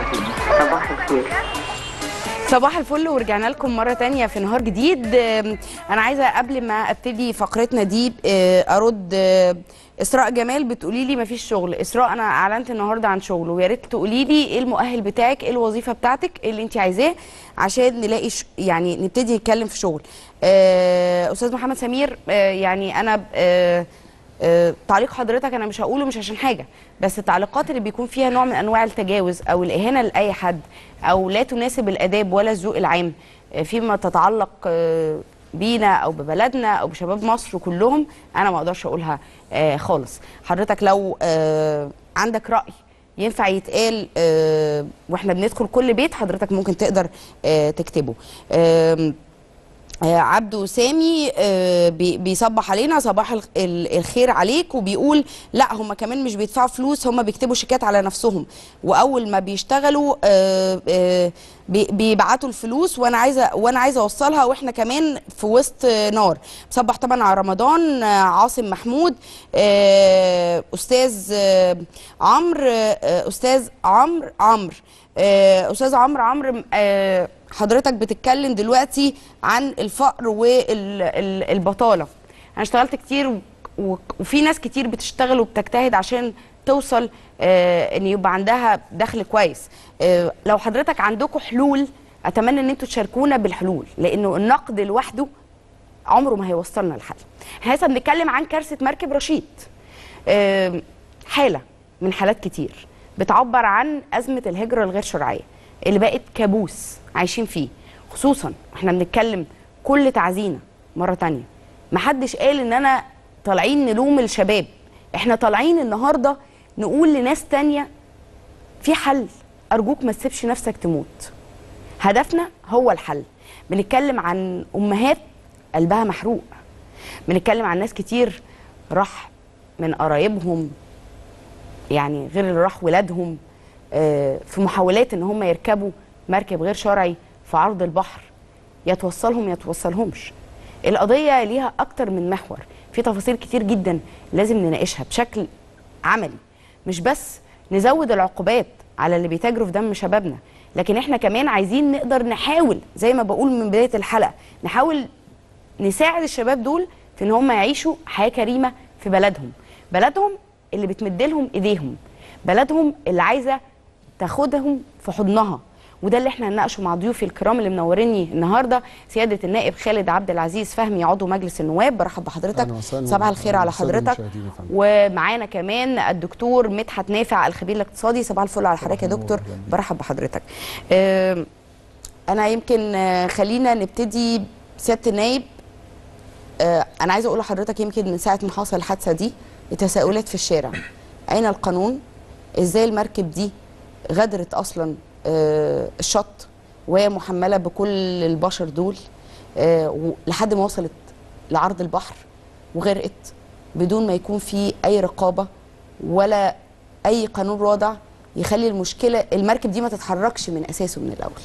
المشاهدين صباح الخير صباح الفل ورجعنا لكم مرة تانية في نهار جديد آم، أنا عايزة قبل ما أبتدي فقرتنا دي آه، أرد آه، إسراء جمال بتقولي لي مفيش شغل إسراء أنا أعلنت النهاردة عن شغل ويا ريت تقولي لي إيه المؤهل بتاعك إيه الوظيفة بتاعتك إيه اللي أنت عايزاه عشان نلاقي ش... يعني نبتدي نتكلم في شغل آه، أستاذ محمد سمير آه، يعني أنا آه، آه، تعليق حضرتك انا مش هقوله مش عشان حاجه بس التعليقات اللي بيكون فيها نوع من انواع التجاوز او الاهانه لاي حد او لا تناسب الاداب ولا الذوق العام آه، فيما تتعلق آه، بينا او ببلدنا او بشباب مصر كلهم انا ما اقدرش اقولها آه، خالص حضرتك لو آه، عندك راي ينفع يتقال آه، واحنا بندخل كل بيت حضرتك ممكن تقدر آه، تكتبه آم، آه، عبده سامي آه، بي- بيصبح علينا صباح الخ- ال- الخير عليك وبيقول لا هم كمان مش بيدفعوا فلوس هم بيكتبوا شيكات على نفسهم واول ما بيشتغلوا آه، آه، بي- بيبعتوا الفلوس وانا عايزه وانا عايزه اوصلها واحنا كمان في وسط آه، نار صبح طبعا على رمضان آه، عاصم محمود آه، استاذ آه، عمرو آه، استاذ عمرو عمرو آه، استاذ عمرو عمرو آه، حضرتك بتتكلم دلوقتي عن الفقر والبطاله انا اشتغلت كتير و- و- وفي ناس كتير بتشتغل وبتجتهد عشان توصل آه، ان يبقى عندها دخل كويس آه، لو حضرتك عندكم حلول اتمنى ان انتوا تشاركونا بالحلول لانه النقد لوحده عمره ما هيوصلنا لحل احنا لسه بنتكلم عن كارثه مركب رشيد آم، حاله من حالات كتير بتعبر عن ازمه الهجره الغير شرعيه اللي بقت كابوس عايشين فيه خصوصا احنا بنتكلم كل تعزينا مره تانية محدش قال ان انا طالعين نلوم الشباب احنا طالعين النهارده نقول لناس تانية في حل ارجوك ما تسيبش نفسك تموت هدفنا هو الحل بنتكلم عن امهات قلبها محروق بنتكلم عن ناس كتير راح من قرايبهم يعني غير اللي راح ولادهم آه، في محاولات ان هم يركبوا مركب غير شرعي في عرض البحر يا توصلهم يا توصلهمش القضيه ليها اكتر من محور في تفاصيل كتير جدا لازم نناقشها بشكل عملي مش بس نزود العقوبات على اللي بيتاجروا في دم شبابنا لكن احنا كمان عايزين نقدر نحاول زي ما بقول من بدايه الحلقه نحاول نساعد الشباب دول في ان هم يعيشوا حياه كريمه في بلدهم بلدهم اللي بتمد لهم ايديهم بلدهم اللي عايزه تاخدهم في حضنها وده اللي احنا هنناقشه مع ضيوفي الكرام اللي منوريني النهارده سياده النائب خالد عبد العزيز فهمي عضو مجلس النواب برحب بحضرتك أهلا وسهلا. صباح الخير أهلا على وسهلا حضرتك بالمشاهدين يا فندم. ومعانا كمان الدكتور مدحت نافع الخبير الاقتصادي صباح الفل على حضرتك يا النور، دكتور أهلا بيك. برحب بحضرتك آم، انا يمكن آه، خلينا نبتدي سياده النايب آه، انا عايزه اقول لحضرتك يمكن من ساعه ما حصل الحادثه دي التساؤلات في الشارع اين القانون ازاي المركب دي غادرت اصلا آه، الشط وهي محمله بكل البشر دول آه، و- لحد ما وصلت لعرض البحر وغرقت بدون ما يكون في اي رقابه ولا اي قانون رادع يخلي المشكله المركب دي ما تتحركش من اساسه من الاول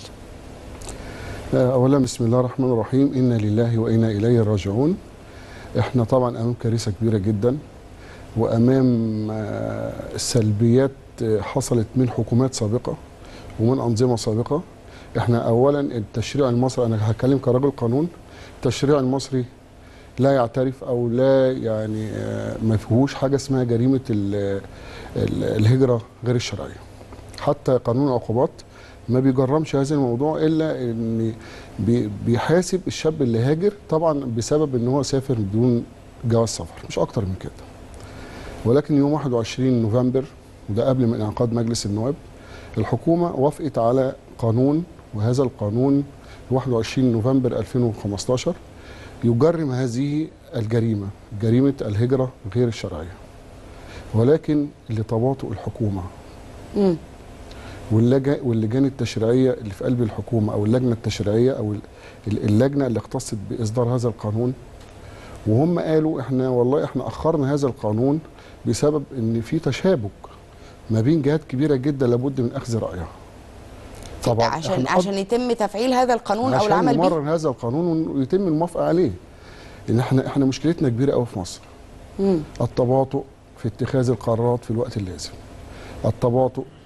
اولا بسم الله الرحمن الرحيم انا لله وانا اليه راجعون احنا طبعا امام كارثه كبيره جدا وامام آه، سلبيات آه، حصلت من حكومات سابقه ومن انظمه سابقه احنا اولا التشريع المصري انا هتكلم كرجل قانون التشريع المصري لا يعترف او لا يعني آه، ما فيهوش حاجه اسمها جريمه ال- ال- الهجره غير الشرعيه حتى قانون العقوبات ما بيجرمش هذا الموضوع الا ان بي- بيحاسب الشاب اللي هاجر طبعا بسبب ان هو سافر بدون جواز سفر مش اكتر من كده ولكن يوم 21 نوفمبر وده قبل من انعقاد مجلس النواب الحكومه وافقت على قانون وهذا القانون 21 نوفمبر 2015 يجرم هذه الجريمه جريمه الهجره غير الشرعيه ولكن لتباطؤ الحكومه مم. واللجا واللجان التشريعيه اللي في قلب الحكومه او اللجنه التشريعيه او ال- اللجنه اللي اختصت باصدار هذا القانون وهم قالوا احنا والله احنا اخرنا هذا القانون بسبب ان في تشابك ما بين جهات كبيره جدا لابد من اخذ رايها طبعا عشان إحنا عشان يتم تفعيل هذا القانون او عشان العمل بيه نمرر هذا القانون ويتم الموافقه عليه ان احنا احنا مشكلتنا كبيره قوي في مصر مم. التباطؤ في اتخاذ القرارات في الوقت اللازم التباطؤ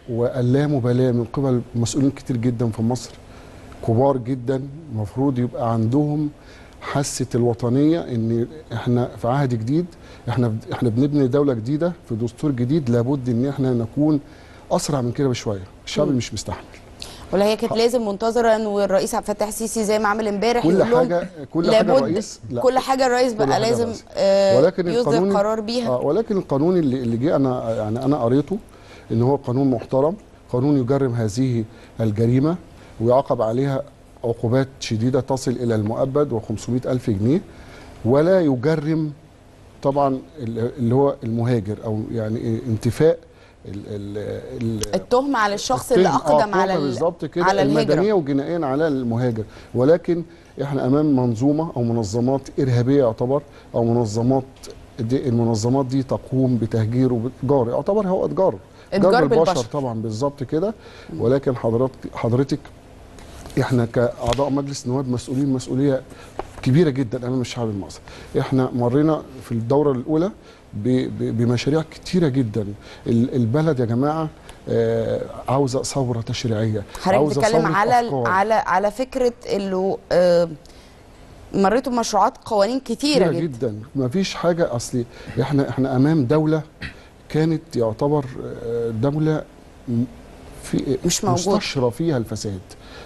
واللامبالاه من قبل مسؤولين كتير جدا في مصر كبار جدا المفروض يبقى عندهم حاسه الوطنيه ان احنا في عهد جديد احنا احنا بنبني دوله جديده في دستور جديد لابد ان احنا نكون اسرع من كده بشويه الشعب مم. مش مستحمل ولا هي كانت لازم منتظره والرئيس عبد الفتاح السيسي زي ما عمل امبارح كل يقول لهم حاجه كل حاجه لابد الرئيس لا كل حاجه الرئيس كل بقى حاجة لازم الرئيس. آه ولكن يصدر القانون- قرار بيها آه ولكن القانون اللي اللي جه انا يعني انا قريته ان هو قانون محترم قانون يجرم هذه الجريمه ويعاقب عليها عقوبات شديده تصل الى المؤبد و500 الف جنيه ولا يجرم طبعا ال- اللي هو المهاجر او يعني إيه انتفاء ال ال ال التهمه على الشخص اللي التهم- اقدم آه، على التهمة ال- بالظبط كده على المدنيه الهجره وجنائيا على المهاجر ولكن احنا امام منظومه او منظمات ارهابيه يعتبر او منظمات دي المنظمات دي تقوم بتهجير وبتجار يعتبر هو اتجار اتجار بالبشر بالبشر. طبعا بالظبط كده ولكن حضرتك حضرتك احنا كاعضاء مجلس نواب مسؤولين مسؤوليه كبيره جدا امام الشعب المصري احنا مرينا في الدوره الاولى ب- ب- بمشاريع كتيره جدا ال- البلد يا جماعه آه، عاوزه ثوره تشريعيه حضرتك عاوزة بتتكلم ثورة على ال- أفكار. على على فكره انه آه مريتوا بمشروعات قوانين كتيره كتيرة جدا جدا ما فيش حاجة أصلي إحنا إحنا أمام دولة كانت يعتبر آه، دولة م- في مش موجود. مستشرى فيها الفساد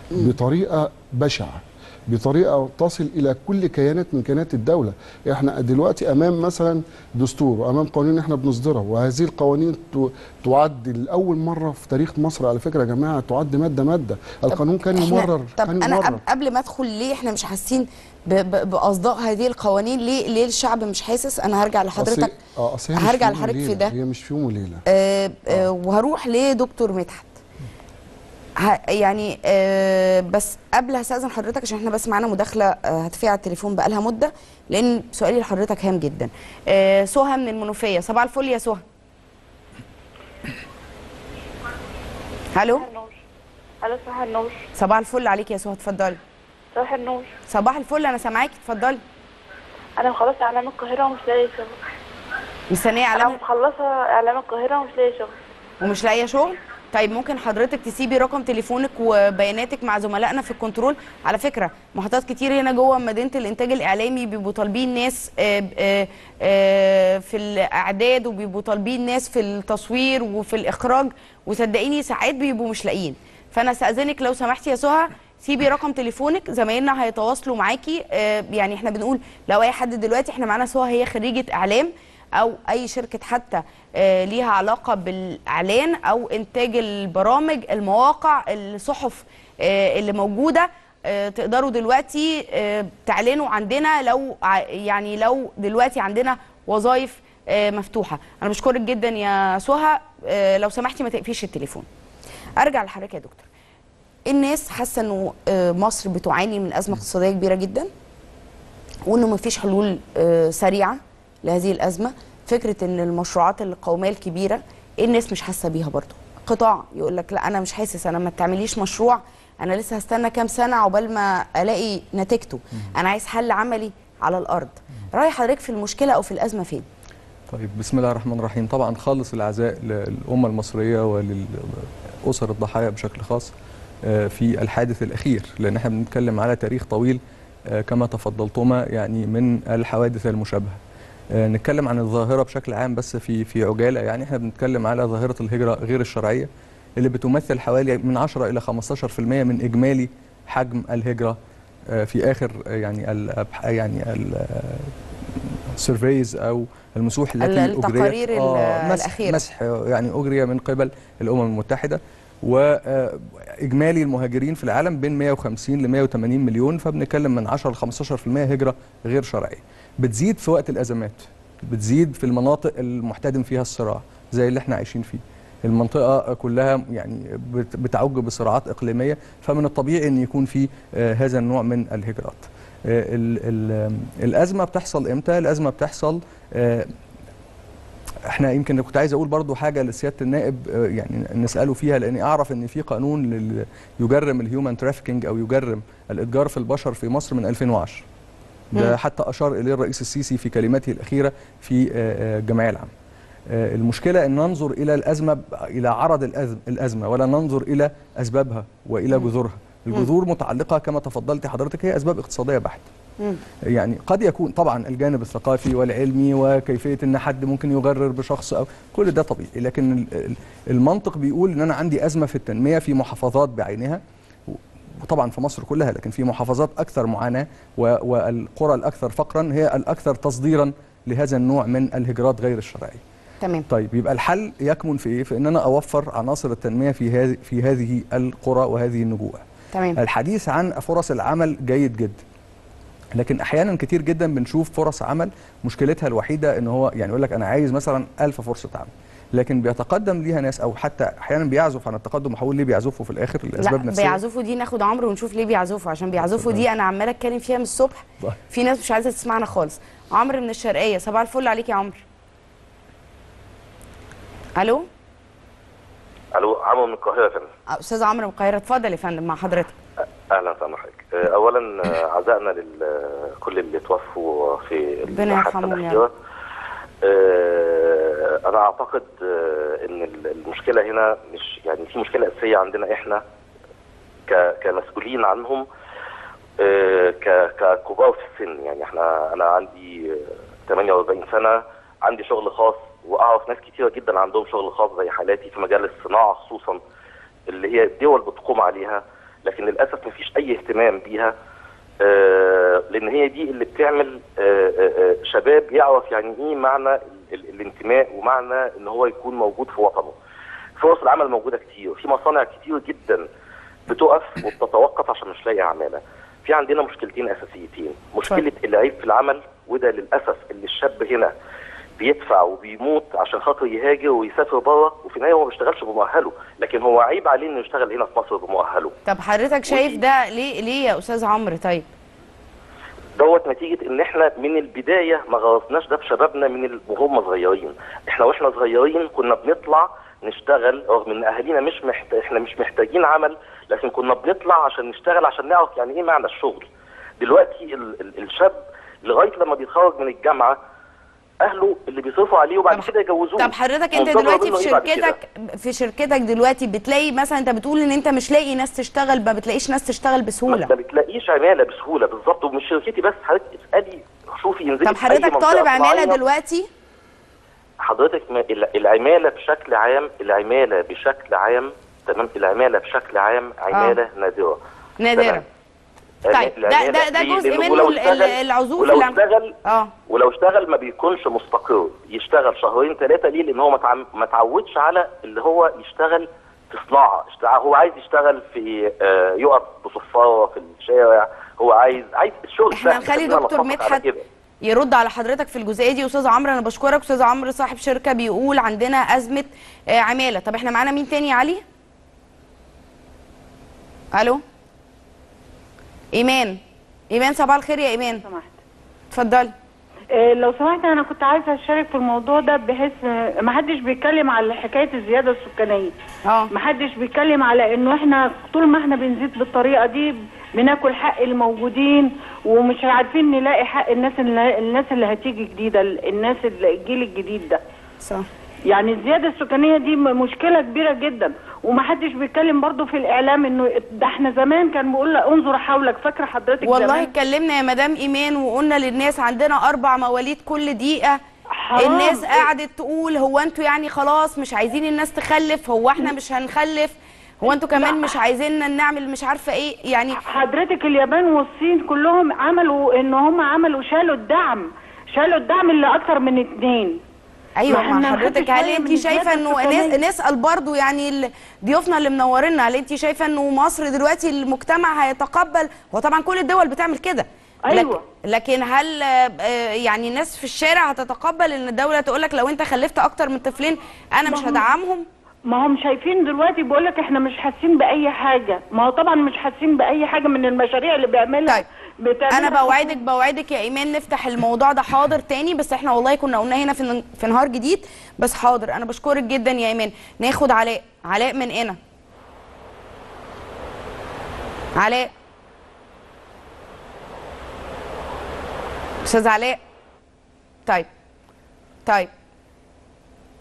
بطريقة بشعة بطريقة تصل إلى كل كيانات من كيانات الدولة إحنا دلوقتي أمام مثلا دستور وأمام قوانين إحنا بنصدرها وهذه القوانين ت- تعد لأول مرة في تاريخ مصر على فكرة يا جماعة تعد مادة مادة القانون كان إحنا- يمرر طب كان انا يمرر قبل, قبل ما ادخل ليه احنا مش حاسين ب- ب- باصداء هذه القوانين ليه ليه الشعب مش حاسس انا هرجع لحضرتك أصل- آه، أصل هي مش هرجع في يوم لحضرتك في وليلة. ده. هي مش في يوم وليلة آه آه وهروح لدكتور مدحت ه- يعني آه بس قبل هستأذن حضرتك عشان احنا بس معانا مداخله آه هتفيع على التليفون بقالها مده لان سؤالي لحضرتك هام جدا آه سهى من المنوفيه صباح الفل يا سهى الو صباح النور الو صباح النور صباح الفل عليك يا سهى اتفضلي صباح النور صباح الفل انا سامعاكي اتفضلي انا مخلصه اعلام القاهره ومش لاقيه شغل مستنيه انا علامه مخلصه اعلام القاهره ومش لاقيه شغل ومش لاقيه شغل طيب ممكن حضرتك تسيبي رقم تليفونك وبياناتك مع زملائنا في الكنترول على فكره محطات كتير هنا جوه مدينه الانتاج الاعلامي بيبقوا طالبين ناس آه، آه، آه، في الاعداد وبيبقوا طالبين ناس في التصوير وفي الاخراج وصدقيني ساعات بيبقوا مش لاقيين فانا استاذنك لو سمحتي يا سهى سيبي رقم تليفونك زمايلنا هيتواصلوا معاكي آه، يعني احنا بنقول لو اي حد دلوقتي احنا معانا سهى هي خريجه اعلام او اي شركه حتى آه، ليها علاقه بالاعلان او انتاج البرامج المواقع الصحف آه، اللي موجوده آه، تقدروا دلوقتي آه، تعلنوا عندنا لو ع- يعني لو دلوقتي عندنا وظائف آه، مفتوحه انا بشكرك جدا يا سهى آه، لو سمحتي ما تقفيش التليفون ارجع لحضرتك يا دكتور الناس حاسه انه آه، مصر بتعاني من ازمه اقتصاديه كبيره جدا وانه ما فيش حلول آه، سريعه لهذه الازمه فكره ان المشروعات القوميه الكبيره الناس مش حاسه بيها برضو قطاع يقول لك لا انا مش حاسس انا ما تعمليش مشروع انا لسه هستنى كام سنه عقبال ما الاقي نتيجته انا عايز حل عملي على الارض راي حضرتك في المشكله او في الازمه فين طيب بسم الله الرحمن الرحيم طبعا خالص العزاء للأمة المصرية وللأسر الضحايا بشكل خاص آه، في الحادث الأخير لأن احنا بنتكلم على تاريخ طويل آه، كما تفضلتما يعني من الحوادث المشابهة آه، نتكلم عن الظاهرة بشكل عام بس في في عجالة يعني احنا بنتكلم على ظاهرة الهجرة غير الشرعية اللي بتمثل حوالي من 10 إلى 15% من إجمالي حجم الهجرة آه، في آخر آه، يعني ال يعني السيرفيز أو المسوح التي أجريت التقارير ال- مسح الأخيرة. مسح يعني أجري من قبل الأمم المتحدة وإجمالي المهاجرين في العالم بين 150 ل 180 مليون فبنتكلم من 10 ل 15% هجرة غير شرعية بتزيد في وقت الأزمات بتزيد في المناطق المحتدم فيها الصراع زي اللي احنا عايشين فيه المنطقة كلها يعني بت- بتعج بصراعات إقليمية فمن الطبيعي أن يكون في آه، هذا النوع من الهجرات آه، ال- ال- الأزمة بتحصل إمتى؟ الأزمة بتحصل آه، احنا يمكن كنت عايز اقول برضو حاجه لسياده النائب آه، يعني نساله فيها لاني اعرف ان في قانون لل- يجرم الهيومن ترافيكينج او يجرم الاتجار في البشر في مصر من 2010 مم. ده حتى اشار اليه الرئيس السيسي في كلمته الاخيره في آه، آه، الجمعيه العامه آه، المشكله ان ننظر الى الازمه ب- الى عرض الأزم- الازمه ولا ننظر الى اسبابها والى جذورها الجذور متعلقه كما تفضلت حضرتك هي اسباب اقتصاديه بحته يعني قد يكون طبعا الجانب الثقافي والعلمي وكيفيه ان حد ممكن يغرر بشخص او كل ده طبيعي لكن ال- ال- المنطق بيقول ان انا عندي ازمه في التنميه في محافظات بعينها وطبعا في مصر كلها لكن في محافظات اكثر معاناه و- والقرى الاكثر فقرا هي الاكثر تصديرا لهذا النوع من الهجرات غير الشرعيه. تمام طيب يبقى الحل يكمن في ايه؟ في ان انا اوفر عناصر التنميه في هذه في هذه القرى وهذه النجوع. تمام الحديث عن فرص العمل جيد جدا لكن احيانا كتير جدا بنشوف فرص عمل مشكلتها الوحيده ان هو يعني يقول لك انا عايز مثلا ألف فرصه عمل لكن بيتقدم ليها ناس او حتى احيانا بيعزف عن التقدم وحاول ليه بيعزفوا في الاخر لا لاسباب نفسيه بيعزفوا دي ناخد عمرو ونشوف ليه بيعزفوا عشان بيعزفوا دي انا عماله اتكلم فيها من الصبح طيب. في ناس مش عايزه تسمعنا خالص عمرو من الشرقيه صباح الفل عليك يا عمرو الو الو عمرو من القاهره يا فندم آه، استاذ عمرو من القاهره اتفضل يا فندم مع حضرتك اهلا وسهلا حضرتك آه، اولا آه، عزائنا لكل اللي توفوا في ربنا الحادثه يرحمهم يا الاخيره آه، انا اعتقد آه، ان المشكله هنا مش يعني في مشكله اساسيه عندنا احنا ك- كمسؤولين عنهم آه، ك- ككبار في السن يعني احنا انا عندي آه، 48 سنه عندي شغل خاص واعرف ناس كتيره جدا عندهم شغل خاص زي حالاتي في مجال الصناعه خصوصا اللي هي الدول بتقوم عليها لكن للاسف مفيش اي اهتمام بيها آه، لان هي دي اللي بتعمل آه، آه، آه، شباب يعرف يعني ايه معنى ال- ال- الانتماء ومعنى ان هو يكون موجود في وطنه فرص العمل موجوده كتير في مصانع كتير جدا بتقف وبتتوقف عشان مش لاقي عماله في عندنا مشكلتين اساسيتين مشكله العيب في العمل وده للاسف اللي الشاب هنا بيدفع وبيموت عشان خاطر يهاجر ويسافر بره وفي النهايه هو ما بيشتغلش بمؤهله لكن هو عيب عليه انه يشتغل هنا في مصر بمؤهله طب حضرتك شايف ده ليه ليه يا استاذ عمرو طيب دوت نتيجه ان احنا من البدايه ما غرسناش ده في شبابنا من ال- وهم صغيرين احنا واحنا صغيرين كنا بنطلع نشتغل رغم ان اهالينا مش محت... احنا مش محتاجين عمل لكن كنا بنطلع عشان نشتغل عشان نعرف يعني ايه معنى الشغل دلوقتي ال... ال... الشاب لغايه لما بيتخرج من الجامعه اهله اللي بيصرفوا عليه وبعد طب- كده يجوزوه طب حضرتك انت منتظر دلوقتي منه في إيه بعد كده؟ شركتك في شركتك دلوقتي بتلاقي مثلا انت بتقول ان انت مش لاقي ناس تشتغل ما بتلاقيش ناس تشتغل ما بسهوله ما بتلاقيش عماله بسهوله بالظبط ومش شركتي بس حضرتك اسالي شوفي انزلي طب في أي حضرتك منطقة طالب عماله صناعية. دلوقتي حضرتك ما ال- العماله بشكل عام العماله بشكل عام تمام العماله بشكل عام عماله نادره نادره تمام. طيب ده العمالة ده ده دي- جزء لأنه منه ولو ال- اشتغل- ال- العزوف ولو اللي عم- اشتغل اه ولو اشتغل ما بيكونش مستقر يشتغل شهرين ثلاثه ليه لان هو ما تعم- ما تعودش على اللي هو يشتغل في صناعه اشت- هو عايز يشتغل في آه، يقف بصفاره في الشارع هو عايز عايز الشغل احنا سهل، هنخلي خلينا دكتور نتفق على مدحت كده. يرد على حضرتك في الجزئيه دي استاذ عمرو انا بشكرك استاذ عمرو صاحب شركه بيقول عندنا ازمه آه، عماله طب احنا معانا مين تاني يا علي الو ايمان ايمان صباح الخير يا ايمان سمحت اتفضلي آه، لو سمحت انا كنت عايزه اشارك في الموضوع ده بحيث آه، ما حدش بيتكلم على حكايه الزياده السكانيه اه ما حدش بيتكلم على انه احنا طول ما احنا بنزيد بالطريقه دي بناكل حق الموجودين ومش عارفين نلاقي حق الناس اللي الناس اللي هتيجي جديده الناس اللي- الجيل الجديد ده صح يعني الزياده السكانيه دي م- مشكله كبيره جدا ومحدش بيتكلم برضو في الاعلام انه ده احنا زمان كان بيقول لك انظر حولك فاكره حضرتك والله زمان؟ اتكلمنا يا مدام ايمان وقلنا للناس عندنا اربع مواليد كل دقيقه حرام. الناس قعدت تقول هو انتوا يعني خلاص مش عايزين الناس تخلف هو احنا مش هنخلف هو انتوا كمان مش عايزيننا نعمل مش عارفه ايه يعني حضرتك اليابان والصين كلهم عملوا ان هم عملوا شالوا الدعم شالوا الدعم اللي اكتر من اتنين ايوه ما ما احنا حضرتك محدش هل واعي انت من شايفه الزيادة انه السكانية. نس- نسال برضو يعني ال- ضيوفنا اللي منورينا هل انت شايفه انه مصر دلوقتي المجتمع هيتقبل هو طبعا كل الدول بتعمل كده لك- أيوة. لكن هل آه، آه، يعني الناس في الشارع هتتقبل ان الدوله تقول لك لو انت خلفت اكتر من طفلين انا مش ما هو- هدعمهم ما هم شايفين دلوقتي بيقول لك احنا مش حاسين باي حاجه ما هو طبعا مش حاسين باي حاجه من المشاريع اللي بيعملها طيب. بتعملها انا بوعدك بوعدك يا ايمان نفتح الموضوع ده حاضر تاني بس احنا والله كنا قلنا هنا في في نهار جديد بس حاضر انا بشكرك جدا يا ايمان ناخد علاء علاء من هنا علاء استاذ علاء طيب طيب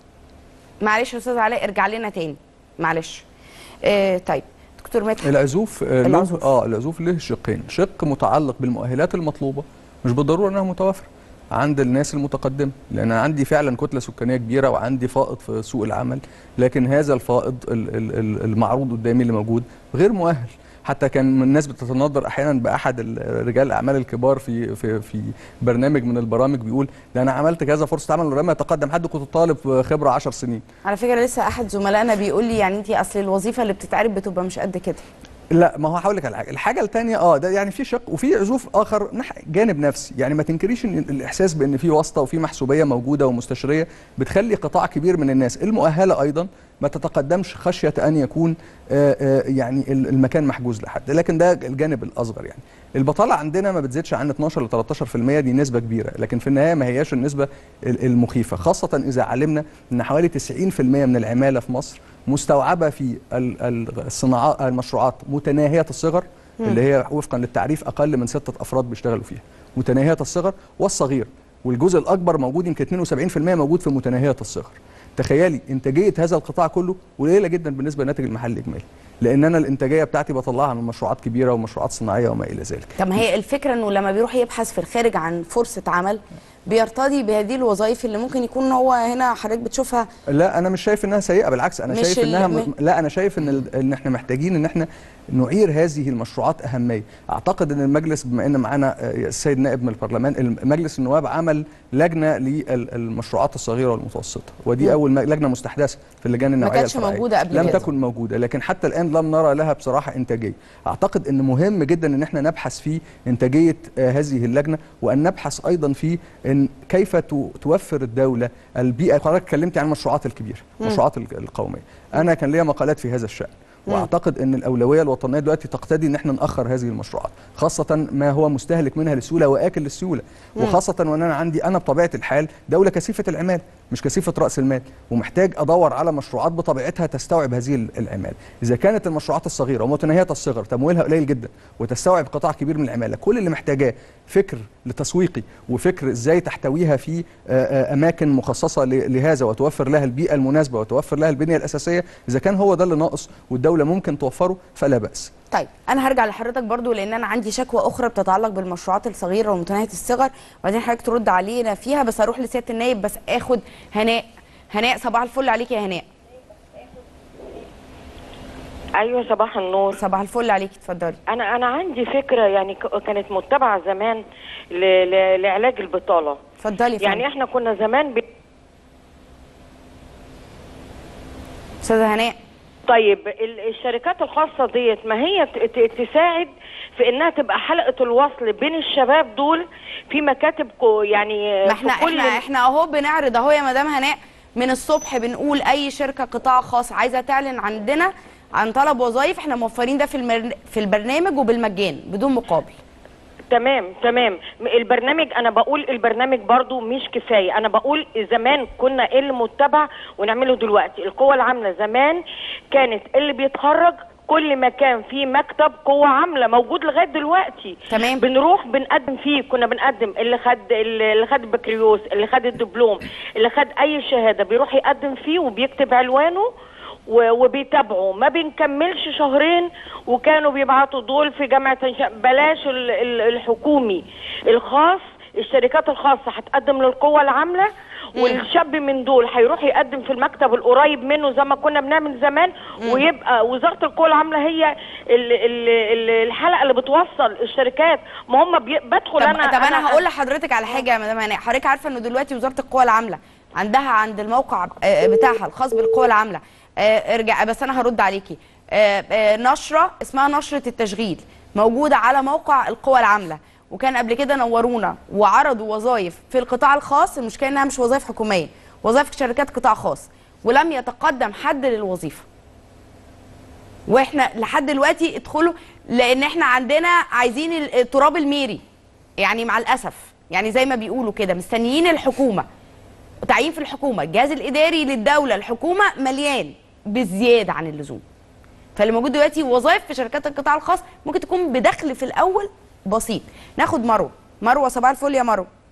معلش يا استاذ علاء ارجع لنا تاني معلش آه طيب دكتور مدحت العزوف آه، له- العزوف. اه العزوف له شقين شق متعلق بالمؤهلات المطلوبه مش بالضروره انها متوافره عند الناس المتقدمه لان أنا عندي فعلا كتله سكانيه كبيره وعندي فائض في سوق العمل لكن هذا الفائض ال- ال- ال- المعروض قدامي اللي موجود غير مؤهل حتى كان الناس بتتنظر احيانا باحد ال- رجال الاعمال الكبار في في في برنامج من البرامج بيقول ده انا عملت كذا فرصه عمل ولما يتقدم حد كنت طالب خبره 10 سنين على فكره لسه احد زملائنا بيقول لي يعني انت اصل الوظيفه اللي بتتعرض بتبقى مش قد كده لا ما هو هقول لك على حاجه الحاجه الثانيه اه ده يعني في شق وفي عزوف اخر نح جانب نفسي يعني ما تنكريش ان الاحساس بان في واسطه وفي محسوبيه موجوده ومستشريه بتخلي قطاع كبير من الناس المؤهله ايضا ما تتقدمش خشيه ان يكون آه آه يعني ال- المكان محجوز لحد لكن ده الجانب الاصغر يعني البطاله عندنا ما بتزيدش عن 12 ل 13% دي نسبه كبيره لكن في النهايه ما هياش النسبه ال- المخيفه خاصه اذا علمنا ان حوالي 90% من العماله في مصر مستوعبه في ال- ال- الصناعات المشروعات متناهيه الصغر اللي هي وفقا للتعريف اقل من سته افراد بيشتغلوا فيها متناهيه الصغر والصغير والجزء الاكبر موجود يمكن 72% موجود في متناهيه الصغر تخيلي انتاجيه هذا القطاع كله قليله جدا بالنسبه للناتج المحلي الاجمالي لان انا الانتاجيه بتاعتي بطلعها من مشروعات كبيره ومشروعات صناعيه وما الى ذلك طب ما هي الفكره انه لما بيروح يبحث في الخارج عن فرصه عمل بيرتضي بهذه الوظائف اللي ممكن يكون هو هنا حضرتك بتشوفها لا انا مش شايف انها سيئه بالعكس انا مش شايف ال- انها م- م... لا انا شايف ان ال... ان احنا محتاجين ان احنا نعير هذه المشروعات اهميه اعتقد ان المجلس بما ان معانا آه، السيد نائب من البرلمان الم- مجلس النواب عمل لجنه للمشروعات الصغيره والمتوسطه ودي مم. اول م- لجنه مستحدثه في اللجان النوعيه كانتش الفرعية. موجودة قبل لم كده. تكن موجوده لكن حتى الان لم نرى لها بصراحه انتاجيه اعتقد ان مهم جدا ان احنا نبحث في انتاجيه آه، هذه اللجنه وان نبحث ايضا في ان كيف تو- توفر الدوله البيئه حضرتك اتكلمت عن المشروعات الكبيره المشروعات ال- القوميه انا كان ليا مقالات في هذا الشان واعتقد ان الاولويه الوطنيه دلوقتي تقتضي ان احنا ناخر هذه المشروعات خاصه ما هو مستهلك منها للسيوله واكل للسيوله وخاصه وان انا عندي انا بطبيعه الحال دوله كثيفه العمال مش كثيفه راس المال ومحتاج ادور على مشروعات بطبيعتها تستوعب هذه ال- العماله اذا كانت المشروعات الصغيره ومتناهيه الصغر تمويلها قليل جدا وتستوعب قطاع كبير من العماله كل اللي محتاجاه فكر لتسويقي وفكر ازاي تحتويها في آه، آه، اماكن مخصصه ل- لهذا وتوفر لها البيئه المناسبه وتوفر لها البنيه الاساسيه اذا كان هو ده اللي ناقص والدوله ممكن توفره فلا باس طيب انا هرجع لحضرتك برضو لان انا عندي شكوى اخرى بتتعلق بالمشروعات الصغيره ومتناهيه الصغر وبعدين حضرتك ترد علينا فيها بس اروح لسياده النايب بس اخد هناء هناء صباح الفل عليك يا هناء ايوه صباح النور صباح الفل عليك اتفضلي انا انا عندي فكره يعني ك- كانت متبعه زمان ل... ل... لعلاج البطاله اتفضلي يا يعني فندم. احنا كنا زمان ب... استاذه هناء طيب ال- الشركات الخاصه ديت ما هي ت... ت... تساعد في انها تبقى حلقه الوصل بين الشباب دول في مكاتب كو يعني ما في احنا كل احنا احنا اهو بنعرض اهو يا مدام هناء من الصبح بنقول اي شركه قطاع خاص عايزه تعلن عندنا عن طلب وظائف احنا موفرين ده في المر... في البرنامج وبالمجان بدون مقابل تمام تمام م- البرنامج انا بقول البرنامج برضو مش كفايه انا بقول زمان كنا ايه اللي متبع ونعمله دلوقتي القوه العامله زمان كانت اللي بيتخرج كل ما كان في مكتب قوة عاملة موجود لغاية دلوقتي تمام. بنروح بنقدم فيه كنا بنقدم اللي خد اللي خد البكالوريوس اللي خد الدبلوم اللي خد أي شهادة بيروح يقدم فيه وبيكتب عنوانه و- وبيتابعوا ما بنكملش شهرين وكانوا بيبعتوا دول في جامعة الش- بلاش ال- ال- الحكومي الخاص الشركات الخاصة هتقدم للقوة العاملة والشاب من دول هيروح يقدم في المكتب القريب منه زي ما كنا بنعمل زمان ويبقى وزارة القوى العاملة هي ال- ال- ال- الحلقة اللي بتوصل الشركات ما هم بي- بدخل طب انا طب انا هقول لحضرتك على حاجه يا مدام هناء حضرتك عارفه انه دلوقتي وزاره القوى العامله عندها عند الموقع آه، بتاعها الخاص بالقوى العامله آه، ارجع بس انا هرد عليكي آه، آه، نشره اسمها نشره التشغيل موجوده على موقع القوى العامله وكان قبل كده نورونا وعرضوا وظائف في القطاع الخاص المشكله انها مش وظائف حكوميه وظائف شركات قطاع خاص ولم يتقدم حد للوظيفه واحنا لحد دلوقتي ادخلوا لان احنا عندنا عايزين ال- التراب الميري يعني مع الاسف يعني زي ما بيقولوا كده مستنيين الحكومه تعيين في الحكومه الجهاز الاداري للدوله الحكومه مليان بزياده عن اللزوم فاللي موجود دلوقتي وظائف في شركات القطاع الخاص ممكن تكون بدخل في الاول بسيط ناخد مروه مروه صباح الفل يا مروه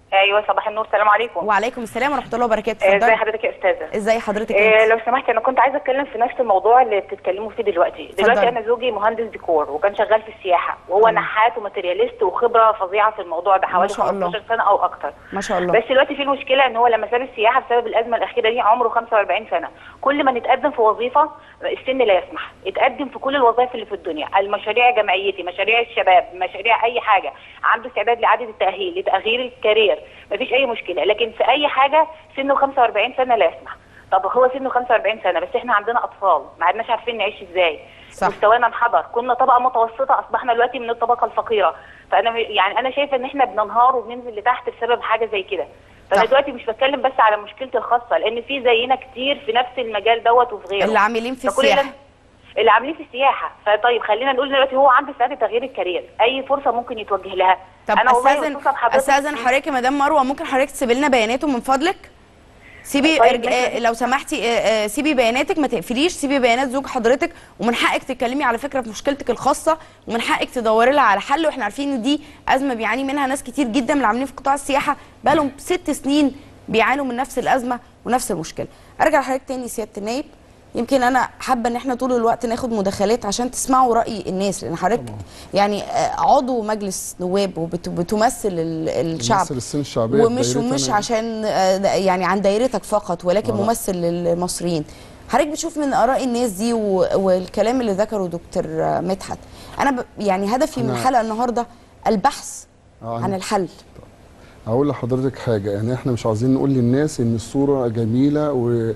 ايوه صباح النور السلام عليكم وعليكم السلام ورحمه الله وبركاته آه، ازي اتفضلي حضرتك يا استاذه ازي حضرتك آه، انت لو سمحتي انا كنت عايزه اتكلم في نفس الموضوع اللي بتتكلموا فيه دلوقتي دلوقتي اتفضلي. انا زوجي مهندس ديكور وكان شغال في السياحه وهو نحات وماتيرياليست وخبره فظيعه في الموضوع ده حوالي شاء الله. 15 سنه او اكتر ما شاء الله بس دلوقتي في المشكله ان هو لما ساب السياحه بسبب الازمه الاخيره دي عمره 45 سنه كل ما نتقدم في وظيفه السن لا يسمح اتقدم في كل الوظائف اللي في الدنيا المشاريع جمعيتي مشاريع الشباب مشاريع اي حاجه عنده استعداد لاعاده التاهيل لتغيير الكارير مفيش اي مشكله لكن في اي حاجه سنه 45 سنه لا يسمح طب هو سنه 45 سنه بس احنا عندنا اطفال ما عدناش عارفين نعيش ازاي صح. مستوانا انحدر كنا طبقه متوسطه اصبحنا دلوقتي من الطبقه الفقيره فانا م- يعني انا شايفه ان احنا بننهار وبننزل لتحت بسبب حاجه زي كده فانا صح. دلوقتي مش بتكلم بس على مشكلتي الخاصه لان في زينا كتير في نفس المجال دوت وفي غيره اللي عاملين في فكل اللي- السياحه اللي عاملين في السياحه فطيب خلينا نقول دلوقتي هو عنده استعداد لتغيير الكارير اي فرصه ممكن يتوجه لها طب انا والله استاذن بتصل بحضرتك- استاذن حضرتك يا مدام مروه ممكن حضرتك تسيبي لنا بياناته من فضلك سيبي طيب، ارج... ماشي. آه، لو سمحتي آه، آه، سيبي بياناتك ما تقفليش سيبي بيانات زوج حضرتك ومن حقك تتكلمي على فكره في مشكلتك الخاصه ومن حقك تدوري لها على حل واحنا عارفين ان دي ازمه بيعاني منها ناس كتير جدا من العاملين في قطاع السياحه بقالهم ست سنين بيعانوا من نفس الازمه ونفس المشكله ارجع لحضرتك تاني سياده النائب يمكن انا حابه ان احنا طول الوقت ناخد مداخلات عشان تسمعوا راي الناس لان حضرتك يعني آه، عضو مجلس نواب وبتمثل الشعب بتمثل السن الشعبية ومش بدايرتنا. ومش عشان آه، ده- يعني عن دايرتك فقط ولكن آه، لا. ممثل للمصريين حضرتك بتشوف من اراء الناس دي و- والكلام اللي ذكره دكتور آه، مدحت انا ب يعني هدفي من أنا- الحلقه النهارده البحث آه، عن الحل هقول لحضرتك حاجه يعني احنا مش عايزين نقول للناس ان الصوره جميله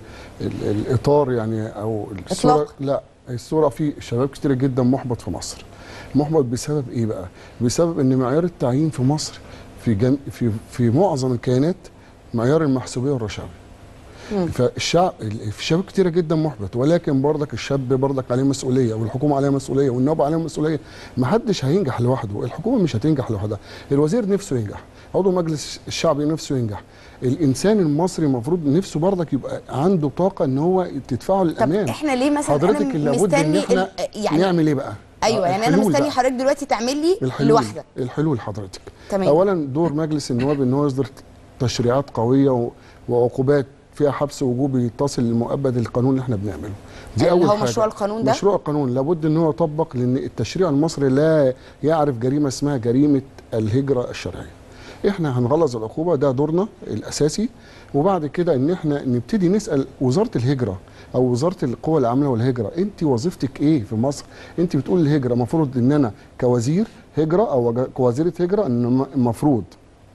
والاطار يعني او الصوره إطلاق. لا الصوره في شباب كتير جدا محبط في مصر محبط بسبب ايه بقى بسبب ان معيار التعيين في مصر في جم... في في معظم الكيانات معيار المحسوبيه والرشاوي فالشعب في شباب كتيره جدا محبط ولكن برضك الشاب برضك عليه مسؤوليه والحكومه عليها مسؤوليه والنواب عليهم مسؤوليه ما حدش هينجح لوحده الحكومه مش هتنجح لوحدها الوزير نفسه ينجح عضو مجلس الشعب نفسه ينجح الانسان المصري المفروض نفسه برضك يبقى عنده طاقه ان هو تدفعه طب للامام احنا ليه مثلا حضرتك انا لابد ان مستني احنا ال- يعني نعمل ايه بقى ايوه آه، يعني انا الحلول مستني بقى. حضرتك دلوقتي تعمل لي الحلول لوحدك الحلول حضرتك تمام. اولا دور مجلس النواب ان هو يصدر تشريعات قويه و- وعقوبات فيها حبس وجوبي تصل لمؤبد القانون اللي احنا بنعمله دي اللي اول هو حاجه مشروع القانون ده؟ مشروع القانون لابد ان هو يطبق لان التشريع المصري لا يعرف جريمه اسمها جريمه الهجره الشرعيه احنا هنغلظ العقوبه ده دورنا الاساسي وبعد كده ان احنا نبتدي نسال وزاره الهجره او وزاره القوى العامله والهجره انت وظيفتك ايه في مصر انت بتقول الهجره المفروض ان انا كوزير هجره او وج- كوزيره هجره ان المفروض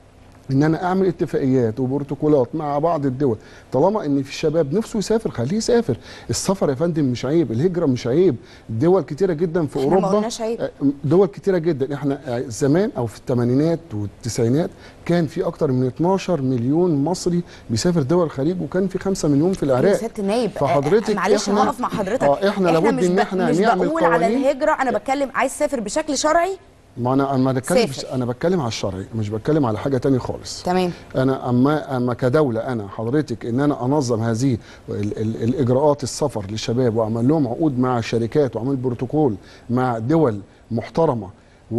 ان انا اعمل اتفاقيات وبروتوكولات مع بعض الدول طالما ان في الشباب نفسه يسافر خليه يسافر السفر يا فندم مش عيب الهجره مش عيب دول كتيره جدا في إحنا ما اوروبا قلناش عيب. آه، دول كتيره جدا احنا آه، زمان او في الثمانينات والتسعينات كان في اكتر من 12 مليون مصري بيسافر دول الخليج وكان في 5 مليون في يا العراق سياده النائب فحضرتك آه، معلش إحنا- هقف مع حضرتك اه احنا لابد مش ان ب- احنا مش نعمل بقول على قوانين الهجره انا بتكلم عايز تسافر بشكل شرعي ما انا انا بتكلم سافر. انا بتكلم على الشرعي مش بتكلم على حاجه تانية خالص تمام انا اما اما كدوله انا حضرتك ان انا انظم هذه ال ال الاجراءات السفر للشباب واعمل لهم عقود مع شركات واعمل بروتوكول مع دول محترمه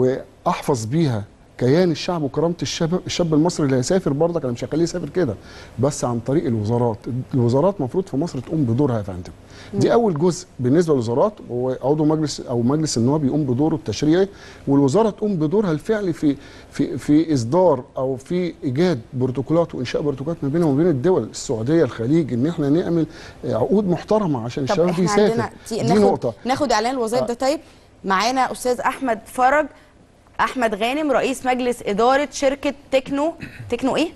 واحفظ بيها كيان الشعب وكرامه الشاب الشاب المصري اللي هيسافر برضك انا مش هخليه يسافر كده بس عن طريق الوزارات الوزارات المفروض في مصر تقوم بدورها يا فندم دي اول جزء بالنسبه للوزارات وعضو مجلس او مجلس النواب يقوم بدوره التشريعي والوزاره تقوم بدورها الفعلي في في في اصدار او في ايجاد بروتوكولات وانشاء بروتوكولات ما بيننا وما بين الدول السعوديه الخليج ان احنا نعمل عقود محترمه عشان طب الشباب دي احنا يسافر عندنا تي- دي ناخد نقطه ناخد اعلان الوظائف ده طيب معانا استاذ احمد فرج احمد غانم رئيس مجلس اداره شركه تكنو تكنو ايه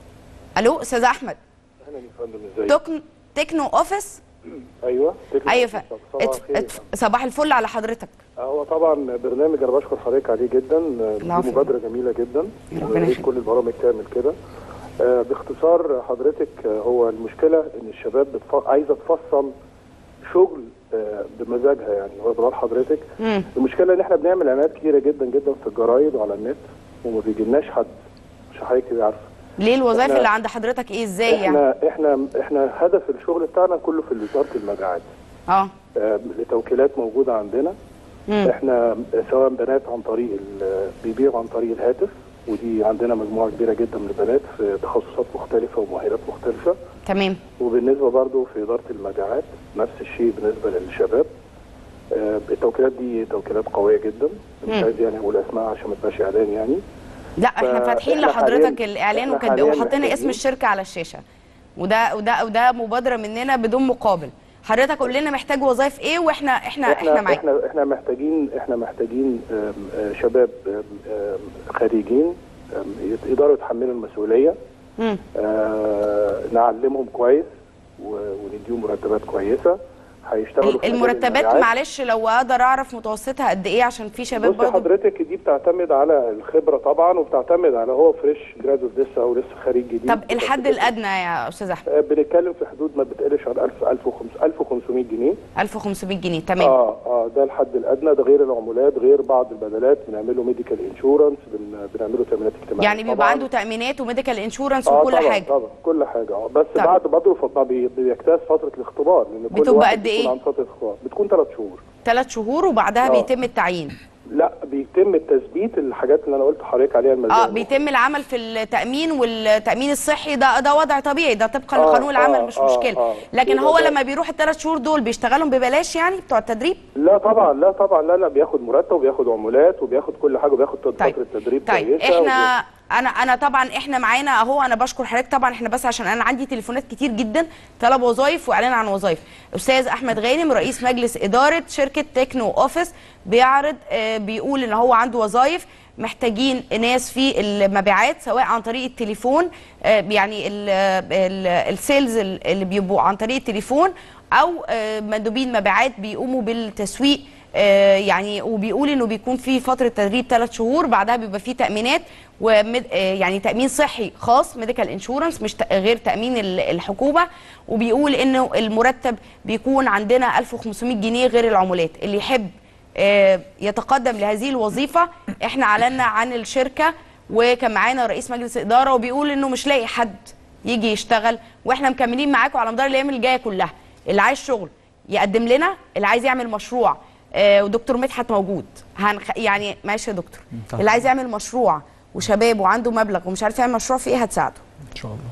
الو استاذ احمد اهلا يا فندم ازيك تكنو تكنو اوفيس ايوه تكنو ايوه ف... صباح ات... الخير. ات... صباح الفل على حضرتك هو طبعا برنامج انا بشكر حضرتك عليه جدا دي العفو. مبادره جميله جدا ربنا يا ريت يخليك. كل البرامج تعمل كده آه، باختصار حضرتك آه، هو المشكله ان الشباب بتف... عايزه تفصل شغل آه، بمزاجها يعني واخد بال حضرتك مم. المشكله ان احنا بنعمل اعلانات كتيره جدا جدا في الجرايد وعلى النت وما بيجيلناش حد مش حضرتك تبقى عارفه ليه الوظائف إحنا- اللي عند حضرتك ايه ازاي يعني احنا احنا احنا هدف الشغل بتاعنا كله في وزاره المبيعات اه آه، لتوكيلات موجوده عندنا مم. احنا سواء بنات عن طريق ال- بيبيعوا عن طريق الهاتف ودي عندنا مجموعه كبيره جدا من البنات في تخصصات مختلفه ومؤهلات مختلفه تمام وبالنسبه برضو في اداره المبيعات نفس الشيء بالنسبه للشباب آه، التوكيلات دي توكيلات قويه جدا مش مم. عايز يعني اقول اسماء عشان ما تبقاش اعلان يعني لا احنا ف- فاتحين إحنا لحضرتك حالياً- الاعلان إحنا وكد- حالياً وحطينا اسم محتاجين- الشركه على الشاشه وده وده وده مبادره مننا بدون مقابل حضرتك قول لنا محتاج وظائف ايه واحنا احنا احنا احنا معاك احنا احنا محتاجين احنا محتاجين آم، آه، شباب آم، آم، خريجين آم، يقدروا يتحملوا المسؤوليه مم. آه، نعلمهم كويس و- ونديهم مرتبات كويسه هيشتغلوا في مجال المرتبات المبيعات. معلش لو اقدر اعرف متوسطها قد ايه عشان في شباب بصي برضه حضرتك دي بتعتمد على الخبره طبعا وبتعتمد على هو فريش جرادويت لسه او لسه خريج جديد طب الحد الادنى يا استاذ احمد آه، بنتكلم في حدود ما بتقلش عن 1000 1500 1500 جنيه 1500 جنيه تمام اه اه ده الحد الادنى ده غير العمولات غير بعض البدلات بنعمله ميديكال انشورنس بن بنعمله تامينات اجتماعيه يعني بيبقى طبعاً. عنده تامينات وميديكال انشورنس اه وكل طبعا حاجه طبعا كل حاجه اه بس طب. بعد برضه ف- ما بي- بيجتاز فتره الاختبار لان كل بتبقى واحد قد بيكون إيه؟ عن فتره اختبار بتكون ثلاث شهور ثلاث شهور وبعدها آه. بيتم التعيين لا بيتم التثبيت الحاجات اللي انا قلت لحضرتك عليها المزايا اه بيتم العمل في التامين والتامين الصحي ده ده وضع طبيعي ده طبقا آه، لقانون العمل آه، مش آه، مشكله آه. لكن يبقى هو ده- لما بيروح الثلاث شهور دول بيشتغلهم ببلاش يعني بتوع التدريب لا طبعا لا طبعا لا لا بياخد مرتب وبياخد عمولات وبياخد كل حاجه وبياخد فتره تدريب طيب كويسه احنا انا انا طبعا احنا معانا اهو انا بشكر حضرتك طبعا احنا بس عشان انا عندي تليفونات كتير جدا طلب وظائف واعلان عن وظائف استاذ احمد غانم رئيس مجلس اداره شركه تكنو اوفيس بيعرض آه، بيقول ان هو عنده وظائف محتاجين ناس في المبيعات سواء عن طريق التليفون آه، يعني ال- ال- السيلز اللي بيبقوا عن طريق التليفون او آه، مندوبين مبيعات بيقوموا بالتسويق آه، يعني وبيقول انه بيكون في فتره تدريب ثلاث شهور بعدها بيبقى في تامينات ومد آه، يعني تامين صحي خاص ميديكال انشورنس مش ت- غير تامين ال- الحكومه وبيقول انه المرتب بيكون عندنا 1500 جنيه غير العمولات اللي يحب آه، يتقدم لهذه الوظيفه احنا اعلنا عن الشركه وكان معانا رئيس مجلس اداره وبيقول انه مش لاقي حد يجي يشتغل واحنا مكملين معاكم على مدار الايام الجايه كلها اللي عايز شغل يقدم لنا اللي عايز يعمل مشروع آه ودكتور مدحت موجود هنخ... يعني ماشي يا دكتور طبعا. اللي عايز يعمل مشروع وشباب وعنده مبلغ ومش عارف يعمل مشروع في ايه هتساعده ان شاء الله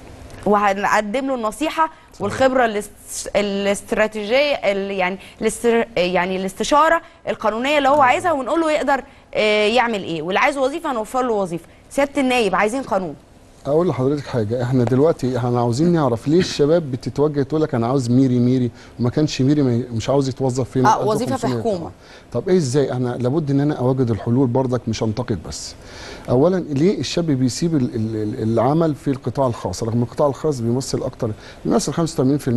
وهنقدم له النصيحه والخبره الاست- الاستراتيجيه ال- يعني الاستر يعني الاستشاره القانونيه اللي هو عايزها ونقول له يقدر آه، يعمل ايه واللي عايز وظيفه هنوفر له وظيفه سياده النايب عايزين قانون اقول لحضرتك حاجه احنا دلوقتي احنا عاوزين نعرف ليه الشباب بتتوجه تقول لك انا عاوز ميري ميري وما كانش ميري ما ي- مش عاوز يتوظف فين اه وظيفه في حكومه طب ايه ازاي انا لابد ان انا اوجد الحلول برضك مش انتقد بس اولا ليه الشاب بيسيب ال- ال- ال- العمل في القطاع الخاص رغم القطاع الخاص بيمثل اكتر بيمثل 85%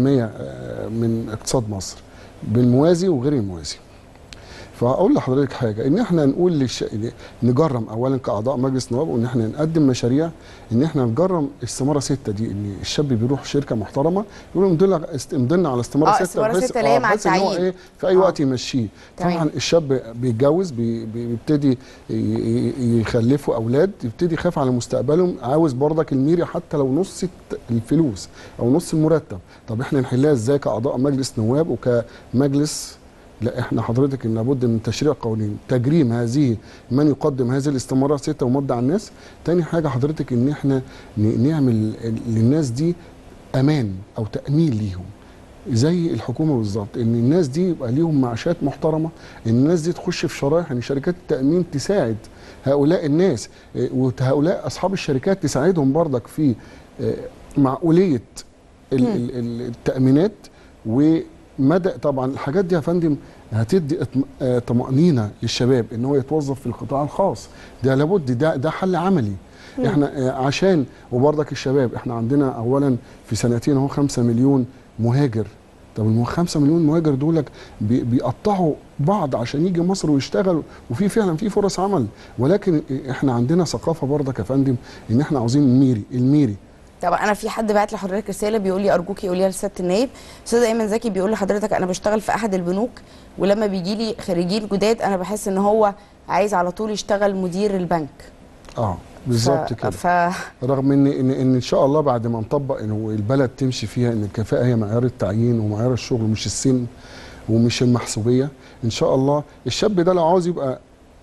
آه، من اقتصاد مصر بالموازي وغير الموازي فاقول لحضرتك حاجه ان احنا نقول للش... نجرم اولا كاعضاء مجلس نواب وان احنا نقدم مشاريع ان احنا نجرم استماره سته دي ان الشاب بيروح شركه محترمه يقول له امضي است- امضي لنا على استماره آه، سته استمارة بحيث- ستة اللي هي آه، مع بحيث إن هو التعيين. ايه في اي آه. وقت يمشيه تمام. طبعا الشاب بيتجوز بي- بي- بيبتدي ي- ي- يخلفوا اولاد يبتدي يخاف على مستقبلهم عاوز برضك الميري حتى لو نص الت- الفلوس او نص المرتب طب احنا نحلها ازاي كاعضاء مجلس نواب وكمجلس لا احنا حضرتك ان لابد من تشريع قوانين تجريم هذه من يقدم هذه الاستمارات ستة ومضى على الناس تاني حاجه حضرتك ان احنا ن- نعمل للناس دي امان او تامين ليهم زي الحكومه بالظبط ان الناس دي يبقى ليهم معاشات محترمه الناس دي تخش في شرائح يعني شركات التامين تساعد هؤلاء الناس إيه، وهؤلاء اصحاب الشركات تساعدهم برضك في آه، معقوليه ال- ال- ال- التامينات ومدى طبعا الحاجات دي يا فندم هتدي اطم- آه، طمانينه للشباب ان هو يتوظف في القطاع الخاص ده لابد ده ده حل عملي مم. احنا آه، عشان وبرضك الشباب احنا عندنا اولا في سنتين اهو 5 مليون مهاجر طب الم 5 مليون مهاجر دولك بي- بيقطعوا بعض عشان يجي مصر ويشتغل وفي فعلا في فرص عمل ولكن احنا عندنا ثقافه برضك يا فندم ان احنا عاوزين الميري الميري طب انا في حد بعت لحضرتك رساله بيقول لي ارجوكي قوليها لسياده النائب استاذ ايمن زكي بيقول لحضرتك انا بشتغل في احد البنوك ولما بيجي لي خريجين جداد انا بحس ان هو عايز على طول يشتغل مدير البنك اه بالظبط كده ف... رغم ان ان ان ان شاء الله بعد ما نطبق انه البلد تمشي فيها ان الكفاءه هي معيار التعيين ومعيار الشغل مش السن ومش المحسوبيه ان شاء الله الشاب ده لو عاوز يبقى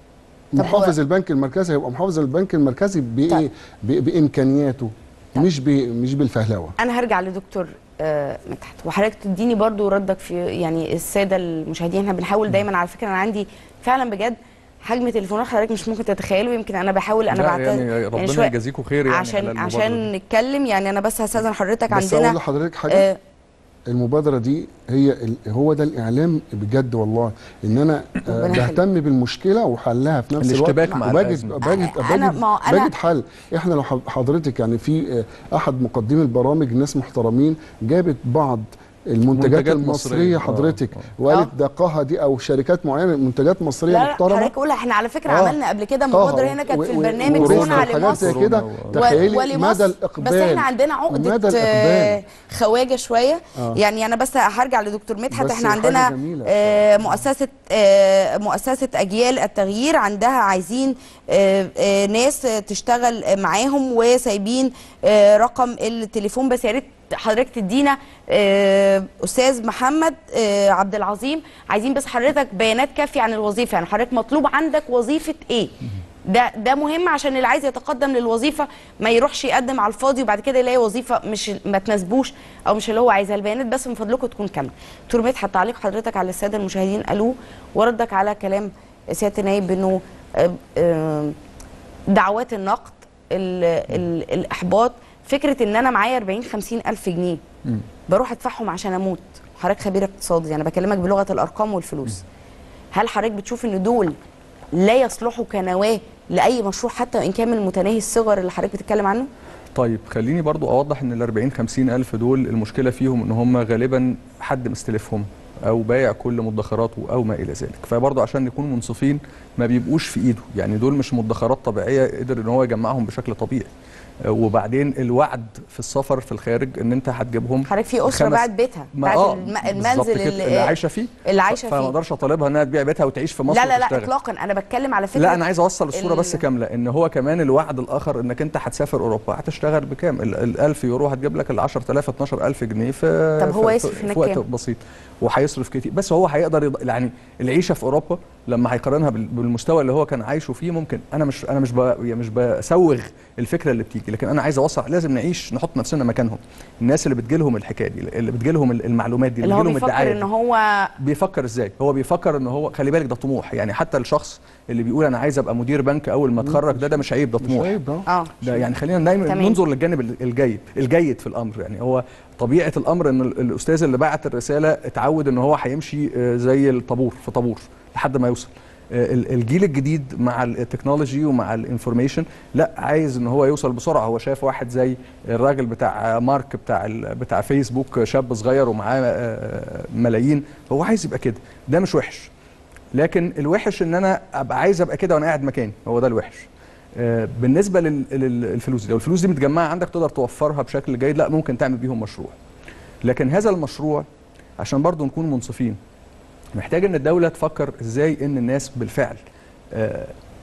طب هو- محافظ البنك المركزي هيبقى محافظ البنك المركزي بايه ب- بامكانياته مش ب... مش بالفهلوه انا هرجع لدكتور آه، مدحت وحضرتك تديني برضو ردك في يعني الساده المشاهدين احنا بنحاول دايما على فكره انا عندي فعلا بجد حجم تليفونات حضرتك مش ممكن تتخيلوا يمكن انا بحاول انا لا، بعتذر يعني ربنا شوية يجازيكم خير يعني على عشان المبادرة عشان دي. نتكلم يعني انا بس هستاذن حضرتك بس عندنا اقول لحضرتك حاجه آه، المبادره دي هي ال... هو ده الاعلام بجد والله ان انا آه، ربنا يخليك. بهتم بالمشكله وحلها في نفس الوقت الاشتباك مع وبجد الأزمة. بجد أنا- بجد, ما هو أنا- بجد حل احنا لو ح- حضرتك يعني في آه، احد مقدمي البرامج ناس محترمين جابت بعض المنتجات منتجات المصريه مصرية. آه، حضرتك آه. وقالت ده قها دي او شركات معينه منتجات مصريه لا لا محترمه حضرتك قولها احنا على فكره آه. عملنا قبل كده طه مبادره هنا كانت و- في و- البرنامج ورونا صنع وحاجات زي لمصر كده و- تخيلي ولمصر. مدى الاقبال بس احنا عندنا عقده مدى آه، الاقبال خواجه شويه آه. يعني انا بس هرجع لدكتور مدحت بس احنا حاجة عندنا جميلة. آه، مؤسسه آه، مؤسسه اجيال التغيير عندها عايزين آه، آه، ناس آه، تشتغل آه، معاهم وسايبين آه، رقم التليفون بس يا ريت حضرتك تدينا آه، استاذ محمد آه، عبد العظيم عايزين بس حضرتك بيانات كافيه عن الوظيفه يعني حضرتك مطلوب عندك وظيفه ايه ده ده مهم عشان اللي عايز يتقدم للوظيفه ما يروحش يقدم على الفاضي وبعد كده يلاقي وظيفه مش ما تناسبوش او مش اللي هو عايزها البيانات بس من فضلكم تكون كامله دكتور مدحت تعليق حضرتك على الساده المشاهدين قالوه وردك على كلام سياده النائب بانه آه، آه، دعوات النقد ال ال الاحباط فكره ان انا معايا 40 50 الف جنيه مم. بروح ادفعهم عشان اموت حضرتك خبير اقتصادي انا بكلمك بلغه الارقام والفلوس هل حضرتك بتشوف ان دول لا يصلحوا كنواه لاي مشروع حتى وان كان من متناهي الصغر اللي حضرتك بتتكلم عنه طيب خليني برضو اوضح ان ال 40 50 الف دول المشكله فيهم ان هم غالبا حد مستلفهم او بايع كل مدخراته او ما الى ذلك فبرضو عشان نكون منصفين ما بيبقوش في ايده يعني دول مش مدخرات طبيعيه قدر ان هو يجمعهم بشكل طبيعي آه، وبعدين الوعد في السفر في الخارج ان انت هتجيبهم حضرتك في اسره خمس- باعت بيتها ما باعت آه، الم- بالظبط المنزل كده، اللي, اللي عايشه فيه اللي عايشه فما فيه اقدرش اطالبها انها تبيع بيتها وتعيش في مصر لا لا لا وتشتغل. اطلاقا انا بتكلم على فكره لا انا عايز اوصل الصوره ال- بس كامله ان هو كمان الوعد الاخر انك انت هتسافر اوروبا هتشتغل بكام ال ال 1000 يورو هتجيب لك ال 10000 12000 جنيه في طب هو في- يصرف في, هناك في وقت كام؟ بسيط وهيصرف كتير بس هو هيقدر يض... يعني العيشه في اوروبا لما هيقارنها بال- بالمستوى اللي هو كان عايشه فيه ممكن انا مش انا مش ب... يعني مش بسوغ الفكره اللي بتيجي لكن انا عايز اوصل لازم نعيش نحط نفسنا مكانهم الناس اللي بتجيلهم الحكايه دي اللي بتجيلهم المعلومات دي اللي هو بتجيلهم الدعايه بيفكر ان دي. هو بيفكر ازاي هو بيفكر ان هو خلي بالك ده طموح يعني حتى الشخص اللي بيقول انا عايز ابقى مدير بنك اول ما اتخرج ده ده مش عيب ده مش طموح عيب ده اه ده يعني خلينا دايما تمام. ننظر للجانب ال- الجيد الجيد في الامر يعني هو طبيعه الامر ان ال- الاستاذ اللي بعت الرساله اتعود ان هو هيمشي آه، زي الطابور في طابور لحد ما يوصل آه، ال- الجيل الجديد مع التكنولوجي ومع الانفورميشن لا عايز ان هو يوصل بسرعه هو شايف واحد زي الراجل بتاع مارك بتاع ال- بتاع فيسبوك شاب صغير ومعاه آه، ملايين هو عايز يبقى كده ده مش وحش لكن الوحش ان انا ابقى عايز ابقى كده وانا قاعد مكاني هو ده الوحش آه، بالنسبه لل- لل- للفلوس دي لو الفلوس دي متجمعه عندك تقدر توفرها بشكل جيد لا ممكن تعمل بيهم مشروع لكن هذا المشروع عشان برضو نكون منصفين محتاج ان الدوله تفكر ازاي ان الناس بالفعل آه،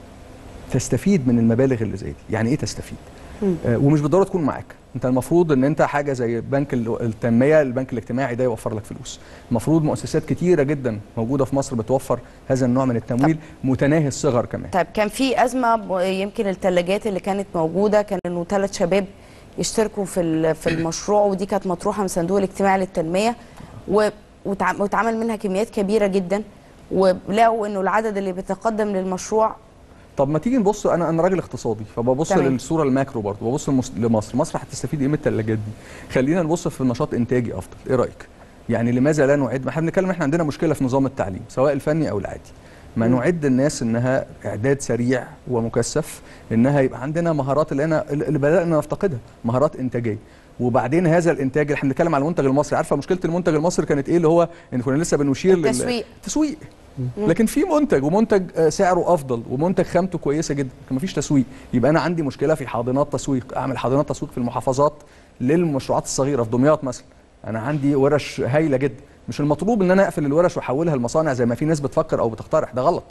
تستفيد من المبالغ اللي زي دي يعني ايه تستفيد مم. آه، ومش بالضروره تكون معاك انت المفروض ان انت حاجه زي بنك ال- التنميه البنك الاجتماعي ده يوفر لك فلوس المفروض مؤسسات كتيره جدا موجوده في مصر بتوفر هذا النوع من التمويل متناهي الصغر كمان طيب كان في ازمه ب- يمكن الثلاجات اللي كانت موجوده كان انه ثلاث شباب يشتركوا في ال- في المشروع ودي كانت مطروحه من صندوق الاجتماعي للتنميه و- وتع- واتعمل منها كميات كبيره جدا ولقوا انه العدد اللي بيتقدم للمشروع طب ما تيجي نبص انا انا راجل اقتصادي فببص تمام. للصوره الماكرو برضه ببص لمس- لمصر مصر هتستفيد ايه من الثلاجات دي خلينا نبص في نشاط انتاجي افضل ايه رايك يعني لماذا لا نعد ما احنا بنتكلم احنا عندنا مشكله في نظام التعليم سواء الفني او العادي ما نعد الناس انها اعداد سريع ومكثف انها يبقى عندنا مهارات اللي انا اللي بدانا نفتقدها مهارات انتاجيه وبعدين هذا الانتاج اللي احنا بنتكلم على المنتج المصري عارفه مشكله المنتج المصري كانت ايه اللي هو ان كنا لسه بنشير لل- التسويق. تسويق لكن في منتج ومنتج آه، سعره افضل ومنتج خامته كويسه جدا لكن مفيش تسويق يبقى انا عندي مشكله في حاضنات تسويق اعمل حاضنات تسويق في المحافظات للمشروعات الصغيره في دمياط مثلا انا عندي ورش هايله جدا مش المطلوب ان انا اقفل الورش واحولها لمصانع زي ما في ناس بتفكر او بتقترح ده غلط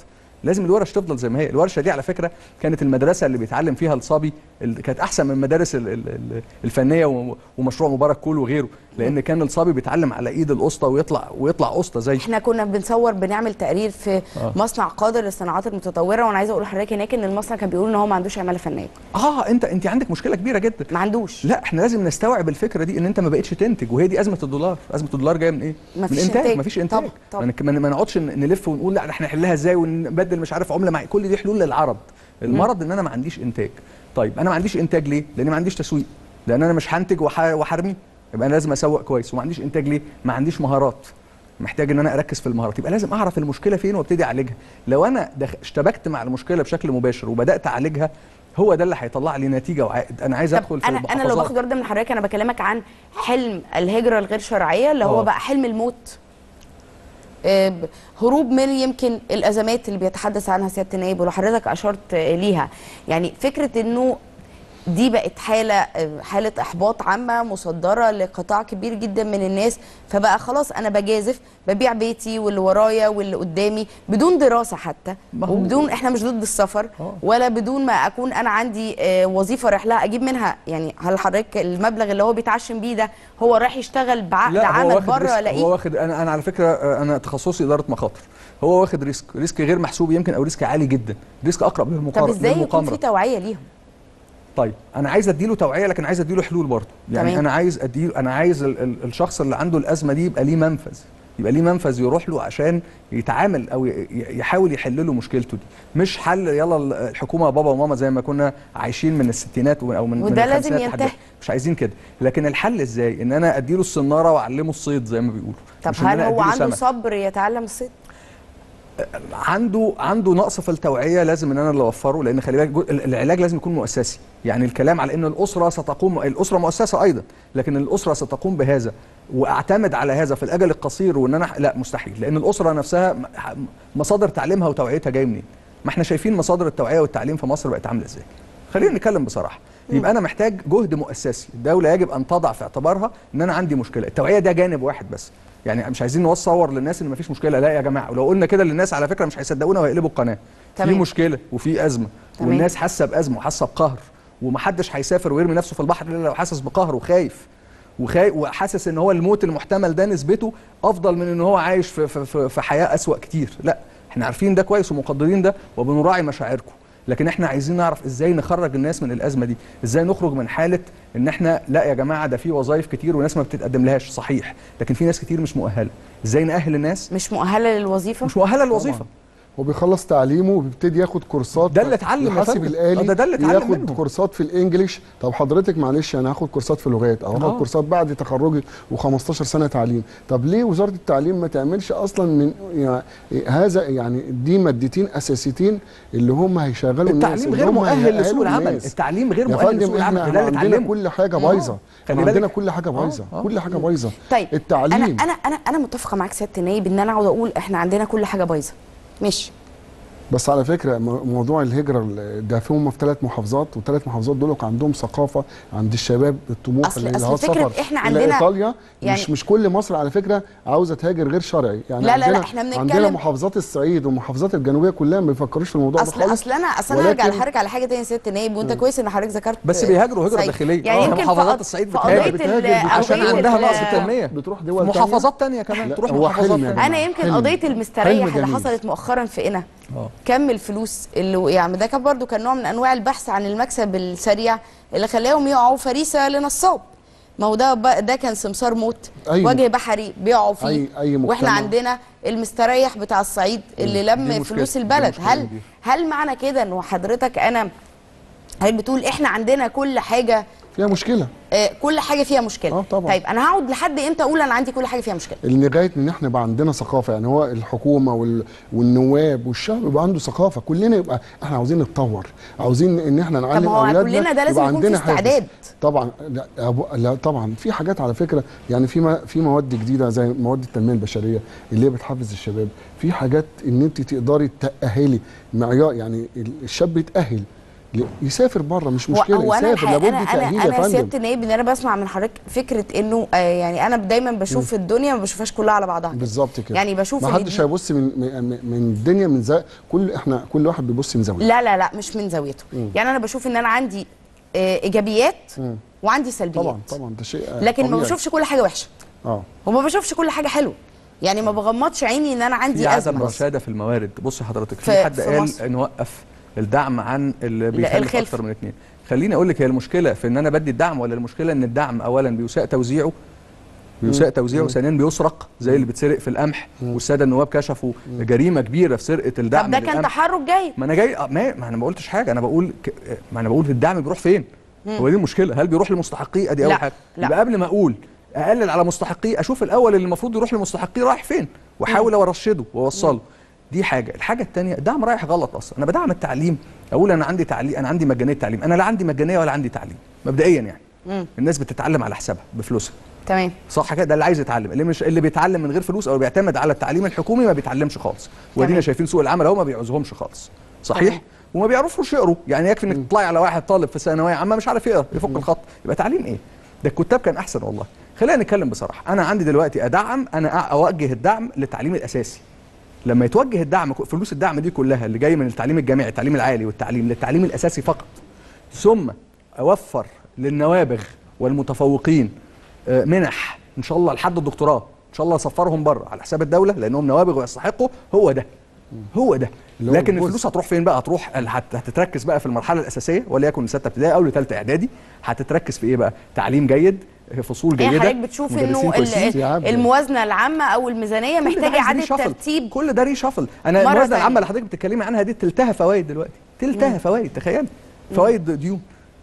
لازم الورش تفضل زي ما هي الورشه دي على فكره كانت المدرسه اللي بيتعلم فيها الصبي ال- كانت احسن من المدارس ال- ال- ال- الفنيه و- ومشروع مبارك كول وغيره لان كان الصبي بيتعلم على ايد الاسطى ويطلع ويطلع اسطى زي احنا كنا بنصور بنعمل تقرير في آه. مصنع قادر للصناعات المتطوره وانا عايزه اقول لحضرتك هناك ان المصنع كان بيقول ان هو ما عندوش عماله فنيه اه انت انت عندك مشكله كبيره جدا ما عندوش لا احنا لازم نستوعب الفكره دي ان انت ما بقتش تنتج وهي دي ازمه الدولار ازمه الدولار جايه من ايه مفيش من انتاج إنتاج. مفيش انتاج طبعا، طبعا. ما نك- ما ما نقعدش ن- نلف ونقول لا احنا نحلها ازاي ونبدل مش عارف عمله مع كل دي حلول للعرض المرض ان انا ما عنديش انتاج طيب انا ما عنديش انتاج ليه لان ما عنديش تسويق لان انا مش هنتج وح- وحرمي يبقى انا لازم اسوق كويس وما عنديش انتاج ليه ما عنديش مهارات محتاج ان انا اركز في المهارات يبقى لازم اعرف المشكله فين وابتدي اعالجها لو انا دخ... اشتبكت مع المشكله بشكل مباشر وبدات اعالجها هو ده اللي هيطلع لي نتيجه وعائد انا عايز ادخل في انا انا لو المحافظات. باخد ورده من حضرتك انا بكلمك عن حلم الهجره الغير شرعيه اللي هو آه. بقى حلم الموت آه، ب- هروب من يمكن الازمات اللي بيتحدث عنها سياده النائب ولو حضرتك اشرت آه، ليها يعني فكره انه دي بقت حاله آه، حاله احباط عامه مصدره لقطاع كبير جدا من الناس فبقى خلاص انا بجازف ببيع بيتي واللي ورايا واللي قدامي بدون دراسه حتى ما هو- وبدون احنا مش ضد السفر آه. ولا بدون ما اكون انا عندي آه، وظيفه رايح لها اجيب منها يعني هل حضرتك المبلغ اللي هو بيتعشم بيه ده هو رايح يشتغل بعقد لا هو عمل واخد بره ريسك. هو الاقيه واخد انا انا على فكره آه، انا تخصصي اداره مخاطر هو واخد ريسك ريسك غير محسوب يمكن او ريسك عالي جدا ريسك اقرب طب للمقارنه ازاي يكون للمقامرة. في توعيه ليهم طيب انا عايز اديله توعيه لكن عايز اديله حلول برضه يعني تمام. انا عايز اديله انا عايز ال ال الشخص اللي عنده الازمه دي يبقى ليه منفذ يبقى ليه منفذ يروح له عشان يتعامل او ي- ي- يحاول يحل له مشكلته دي مش حل يلا ال- الحكومه بابا وماما زي ما كنا عايشين من الستينات و- او من وده من لازم الخمسينات لحد ينتهي. دلوقتي. مش عايزين كده لكن الحل ازاي ان انا اديله الصناره واعلمه الصيد زي ما بيقولوا طب مش إن هل أنا هو أديله عنده سمك. صبر يتعلم الصيد عنده عنده نقص في التوعيه لازم ان انا اللي اوفره لان خلي بالك جو- ال- العلاج لازم يكون مؤسسي يعني الكلام على ان الاسره ستقوم الاسره مؤسسه ايضا لكن الاسره ستقوم بهذا واعتمد على هذا في الاجل القصير وان انا لا مستحيل لان الاسره نفسها م- ح- مصادر تعليمها وتوعيتها جايه منين ما احنا شايفين مصادر التوعيه والتعليم في مصر بقت عامله ازاي خلينا نتكلم بصراحه يبقى انا محتاج جهد مؤسسي الدوله يجب ان تضع في اعتبارها ان انا عندي مشكله التوعيه ده جانب واحد بس يعني مش عايزين نصور للناس ان مفيش مشكله لا يا جماعه ولو قلنا كده للناس على فكره مش هيصدقونا وهيقلبوا القناه في تمام. مشكله وفي ازمه تمام. والناس حاسه بازمه وحاسه بقهر ومحدش هيسافر ويرمي نفسه في البحر الا لو حاسس بقهر وخايف وخاي وحاسس ان هو الموت المحتمل ده نسبته افضل من ان هو عايش في, في, في, في حياه اسوا كتير لا احنا عارفين ده كويس ومقدرين ده وبنراعي مشاعركم لكن احنا عايزين نعرف ازاي نخرج الناس من الازمه دي ازاي نخرج من حاله ان احنا لا يا جماعه ده في وظائف كتير وناس ما بتتقدم لهاش صحيح لكن في ناس كتير مش مؤهله ازاي نأهل الناس مش مؤهله للوظيفه مش مؤهله للوظيفه وبيخلص تعليمه وبيبتدي ياخد كورسات ده اللي اتعلم يا الحاسب فندم. الالي آه، ده- ده اللي اتعلم ياخد منه. كورسات في الانجليش طب حضرتك معلش انا هاخد كورسات في لغات او هاخد آه. كورسات بعد تخرجي و15 سنه تعليم طب ليه وزاره التعليم ما تعملش اصلا من يعني هذا يعني دي مادتين اساسيتين اللي هم هيشغلوا الناس التعليم اللي غير هم مؤهل هيأهلوا لسوق العمل الناس. التعليم غير يا مؤهل فندم لسوق العمل احنا ده اللي عندنا اتعلمه كل حاجه بايظه خلي عندنا بالك. كل حاجه بايظه آه، آه. كل حاجه بايظه طيب التعليم انا انا انا انا متفقه معاك سياده النائب ان انا اقعد اقول احنا عندنا كل حاجه بايظه ماشي بس على فكره م- موضوع الهجره ال- ده فيهم في ثلاث محافظات والثلاث محافظات دول كان عندهم ثقافه عند الشباب الطموح أصل- اللي أصل هو فكرة السفر إحنا إلى عندنا- ايطاليا يعني- مش مش كل مصر على فكره عاوزه تهاجر غير شرعي يعني لا، لا، لا، عندنا إحنا بنتكلم- عندنا محافظات الصعيد والمحافظات الجنوبيه كلها ما بيفكروش في الموضوع اصل ده خالص اصل انا اصل انا هرجع ولكن- لحضرتك على حاجه تانية يا سياده النائب وانت كويس ان حضرتك ذكرت بس بيهاجروا هجرة صعيد. داخلية. يعني آه، يمكن محافظات في- الصعيد في بتهاجر. قضيه بتهاجر، ال- بتهاجر. عشان قضية عندها ال- نقص تنميه بتروح في دول محافظات تانية كمان لا، تروح هو محافظات حلم يا تانية. انا يمكن حلم. قضيه المستريح حلم اللي جميل. حصلت مؤخرا في قنا آه. كم الفلوس اللي يعني ده كان برضو كان نوع من انواع البحث عن المكسب السريع اللي خلاهم يقعوا فريسه لنصاب ما هو ده ب- ده كان سمسار موت أيوة. وجه بحري بيقعوا فيه أي- أي واحنا مجتمع. عندنا المستريح بتاع الصعيد اللي دي لم مشكلة. فلوس دي البلد مشكلة هل كبيرة. هل معنى كده انه حضرتك انا هل بتقول احنا عندنا كل حاجه فيها مشكله آه، كل حاجه فيها مشكله آه، طبعا. طيب انا هقعد لحد امتى اقول انا عندي كل حاجه فيها مشكله لغايه ان احنا بقى عندنا ثقافه يعني هو الحكومه وال... والنواب والشعب يبقى عنده ثقافه كلنا يبقى احنا عاوزين نتطور عاوزين ان احنا نعلم ما هو اولادنا كلنا ده لازم يبقى يكون في عندنا حافز. استعداد. طبعا لا, أبو- لا طبعا في حاجات على فكره يعني في ما في مواد جديده زي مواد التنميه البشريه اللي هي بتحفز الشباب في حاجات ان انت تقدري تاهلي معيار يعني الشاب يتاهل ل- يسافر بره مش هو- مشكله هو انا يسافر الحقيقة- لابد انا تاهيل انا يا انا فندم سياده النائب ان انا بسمع من حضرتك فكره انه آه يعني انا دايما بشوف الدنيا ما بشوفهاش كلها على بعضها بالظبط كده يعني بشوف ما إن حدش دي- هيبص من من من الدنيا من زي كل احنا كل واحد بيبص من زاويه لا لا لا مش من زاويته يعني انا بشوف ان انا عندي آه ايجابيات وعندي سلبيات طبعا طبعا ده شيء آه، لكن ما طبيعي. بشوفش كل حاجه وحشه اه وما بشوفش كل حاجه حلوه يعني ما بغمضش عيني ان انا في عندي عدم ازمه رشاده في الموارد بص حضرتك في في- حد في قال مصر. نوقف الدعم عن اللي بيخلف الخلف. اكتر من اثنين خليني اقول لك هي المشكله في ان انا بدي الدعم ولا المشكله ان الدعم اولا بيساء توزيعه بيساء توزيعه ثانيا بيسرق زي اللي بيتسرق في القمح والساده النواب كشفوا جريمه كبيره في سرقه الدعم طب ده كان للقمح. تحرك جيد ما انا جاي آه، ما, ما انا ما قلتش حاجه انا بقول ك... ما انا بقول الدعم بيروح فين هو دي المشكله هل بيروح لمستحقيه ادي اول لا، حاجه لا. يبقى قبل ما اقول اقلل على مستحقيه اشوف الاول اللي المفروض يروح لمستحقيه رايح فين واحاول ارشده واوصله دي حاجه الحاجه الثانيه الدعم رايح غلط اصلا انا بدعم التعليم اقول انا عندي تعليم انا عندي مجانيه تعليم انا لا عندي مجانيه ولا عندي تعليم مبدئيا يعني مم. الناس بتتعلم على حسابها بفلوسها تمام صح كده ده اللي عايز يتعلم اللي مش اللي بيتعلم من غير فلوس او بيعتمد على التعليم الحكومي ما بيتعلمش خالص ودينا تمام. شايفين سوق العمل اهو ما بيعوزهمش خالص صحيح تمام. وما بيعرفوش يقروا يعني يكفي انك تطلعي على واحد طالب في ثانويه عامه مش عارف يقرا يفك الخط يبقى تعليم ايه ده الكتاب كان احسن والله خلينا نتكلم بصراحه انا عندي دلوقتي ادعم انا أ- اوجه الدعم للتعليم الاساسي لما يتوجه الدعم فلوس الدعم دي كلها اللي جاي من التعليم الجامعي التعليم العالي والتعليم للتعليم الاساسي فقط ثم اوفر للنوابغ والمتفوقين آه، منح ان شاء الله لحد الدكتوراه ان شاء الله اسفرهم بره على حساب الدوله لانهم نوابغ ويستحقوا هو ده هو ده اللي هو لكن الجزء. الفلوس هتروح فين بقى هتروح هت- هتتركز بقى في المرحله الاساسيه وليكن سته ابتدائي او لثالثه اعدادي هتتركز في ايه بقى تعليم جيد فصول يعني جيده حضرتك بتشوف مدرسين انه كويسين. ال- يا عبد. الموازنه العامه او الميزانيه كل ده محتاجه عايز اعاده ريشافل. ترتيب كل ده ريشافل انا مرة الموازنه تانية. العامه اللي حضرتك بتتكلمي عنها دي تلتها فوائد دلوقتي تلتها فوائد تخيل فوائد ديون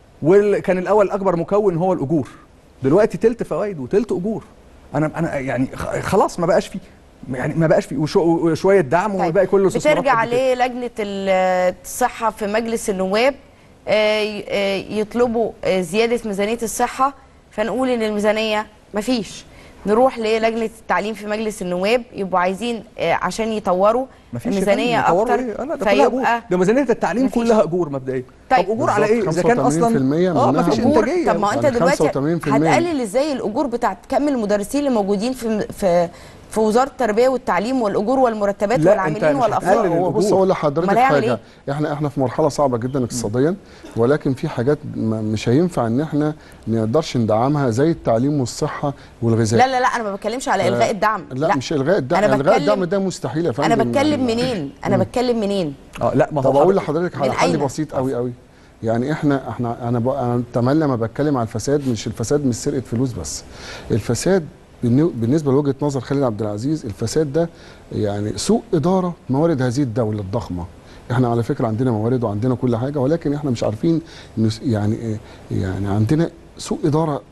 وكان الاول اكبر مكون هو الاجور دلوقتي تلت فوائد وتلت اجور انا انا يعني خ- خلاص ما بقاش فيه يعني ما بقاش فيه وشو- وشويه دعم والباقي كله استثمارات بترجع قد كده. للجنه ال- الصحه في مجلس النواب آه، ي- آه، يطلبوا آه، زياده ميزانيه الصحه فنقول ان الميزانيه مفيش نروح للجنه التعليم في مجلس النواب يبقوا عايزين آه، عشان يطوروا مفيش يا الميزانيه فندم، يطوروا اكتر إيه؟ آه لا ده كلها اجور فيبقى ده ميزانيه التعليم مفيش. كلها اجور مبدئيا طيب. طب اجور على ايه بالظبط، اذا كان اصلا 85% اه منها مفيش أجور. انتاجيه طب ما هو انت يعني دلوقتي 85% هتقلل ازاي الاجور بتاعت كم المدرسين اللي موجودين في في في وزاره التربيه والتعليم والاجور والمرتبات لا، والعاملين أنت مش والافراد هتقلل هو بص الأجور. اقول لحضرتك أمال هيعمل حاجه إيه؟ احنا احنا في مرحله صعبه جدا اقتصاديا ولكن في حاجات ما- مش هينفع ان احنا ما نقدرش ندعمها زي التعليم والصحه والغذاء لا لا لا انا ما بتكلمش على الغاء الدعم لا, لا مش الغاء الدعم أنا الغاء بتكلم- الدعم ده مستحيل يا فندم انا بتكلم يعني- منين انا بتكلم منين اه لا ما هو طب اقول حضرتك- لحضرتك من على حل أين؟ بسيط قوي قوي يعني احنا احنا انا ب... انا تمام لما بتكلم على الفساد مش الفساد مش سرقه فلوس بس الفساد بالن- بالنسبه لوجهه نظر خالد عبد العزيز الفساد ده يعني سوء اداره موارد هذه الدوله الضخمه احنا على فكره عندنا موارد وعندنا كل حاجه ولكن احنا مش عارفين نس- يعني إيه؟ يعني عندنا سوء اداره